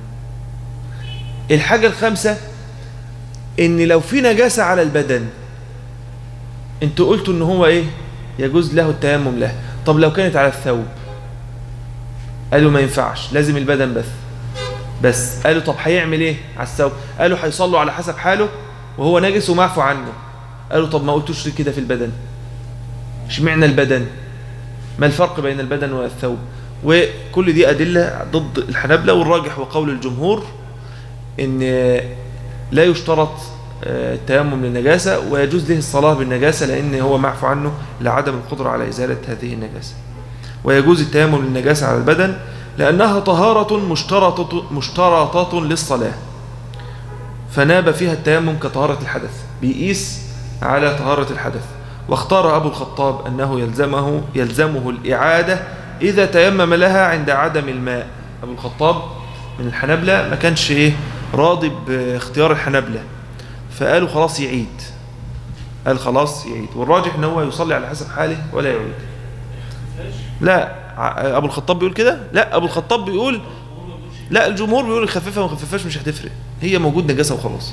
[SPEAKER 1] الحاجة الخامسة ان لو في نجاسة على البدن انتوا قلتوا ان هو ايه يجوز له التيمم له طب لو كانت على الثوب قالوا ما ينفعش لازم البدن بس بس قالوا طب هيعمل ايه على الثوب قالوا هيصلوا على حسب حاله وهو نجس ومعفو عنه قالوا طب ما قلتوش كده في البدن اشمعنى البدن ما الفرق بين البدن والثوب وكل دي أدلة ضد الحنابلة والراجح وقول الجمهور ان لا يشترط آه، التيمم للنجاسة ويجوز له الصلاة بالنجاسة لأن هو معفو عنه لعدم القدرة على إزالة هذه النجاسة ويجوز التيمم للنجاسة على البدن لأنها طهارة مشترطة, مشترطة للصلاة فناب فيها التيمم كطهارة الحدث بيقيس على طهارة الحدث واختار أبو الخطاب أنه يلزمه, يلزمه الإعادة إذا تيمم لها عند عدم الماء أبو الخطاب من الحنبلة ما كانش إيه راضي باختيار الحنبلة فقالوا خلاص يعيد قال خلاص يعيد والراجح ان هو يصلي على حسب حاله ولا يعيد لا ع- ابو الخطاب بيقول كده لا ابو الخطاب بيقول لا الجمهور بيقول يخففها وما يخففهاش مش هتفرق هي موجود نجاسه وخلاص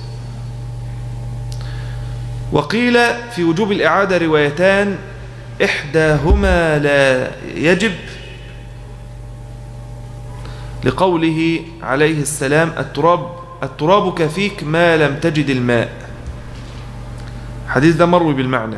[SPEAKER 1] وقيل في وجوب الإعادة روايتان إحداهما لا يجب لقوله عليه السلام التراب التراب كفيك ما لم تجد الماء حديث ده مروي بالمعنى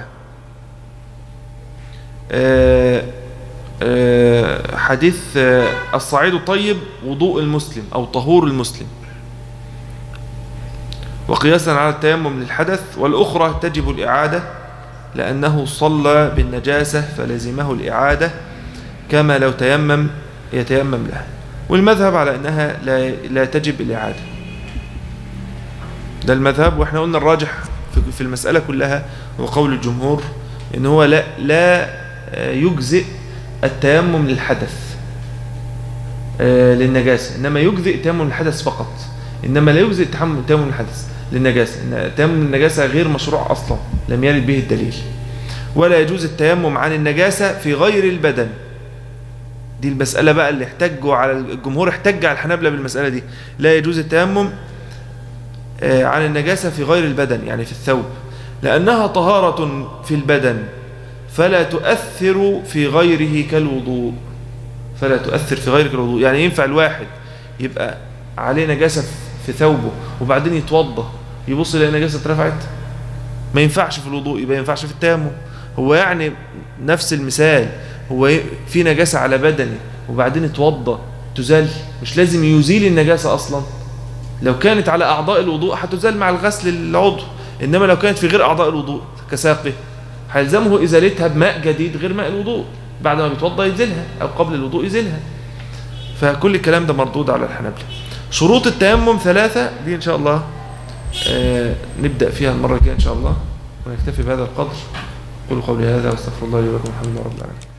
[SPEAKER 1] آه، آه، حديث آه، الصعيد الطيب وضوء المسلم أو طهور المسلم وقياسا على التيمم للحدث والأخرى تجب الإعادة لأنه صلى بالنجاسة فلزمه الإعادة كما لو تيمم يتيمم لها والمذهب على أنها لا, لا تجب الإعادة ده المذهب وإحنا قلنا الراجح في- في المسألة كلها هو قول الجمهور إن هو لا, لا آه، يجزئ التيمم للحدث آه، للنجاسة إنما يجزئ تيمم الحدث فقط إنما لا يجزئ تحمل تيمم الحدث للنجاسة إن تيمم النجاسة غير مشروع أصلا لم يرد به الدليل ولا يجوز التيمم عن النجاسة في غير البدن دي المسألة بقى اللي احتجوا على الجمهور احتج على الحنابلة بالمسألة دي لا يجوز التيمم آه، عن النجاسة في غير البدن يعني في الثوب لأنها طهارة في البدن فلا تؤثر في غيره كالوضوء فلا تؤثر في غيره كالوضوء يعني ينفع الواحد يبقى عليه نجاسة في ثوبه وبعدين يتوضى يبص يلاقي نجاسة اترفعت ما ينفعش في الوضوء يبقى ينفعش في التيمم هو يعني نفس المثال هو ي- في نجاسة على بدني وبعدين اتوضى تزال مش لازم يزيل النجاسة أصلا لو كانت على أعضاء الوضوء هتزال مع الغسل العضو إنما لو كانت في غير أعضاء الوضوء كساقه هيلزمه إزالتها بماء جديد غير ماء الوضوء بعد ما بيتوضى يزيلها أو قبل الوضوء يزيلها فكل الكلام ده مردود على الحنابلة شروط التيمم ثلاثة دي إن شاء الله آه نبدأ فيها المرة الجاية إن شاء الله ونكتفي بهذا القدر قولوا قولي هذا واستغفر الله لي ولكم الحمد لله رب العالمين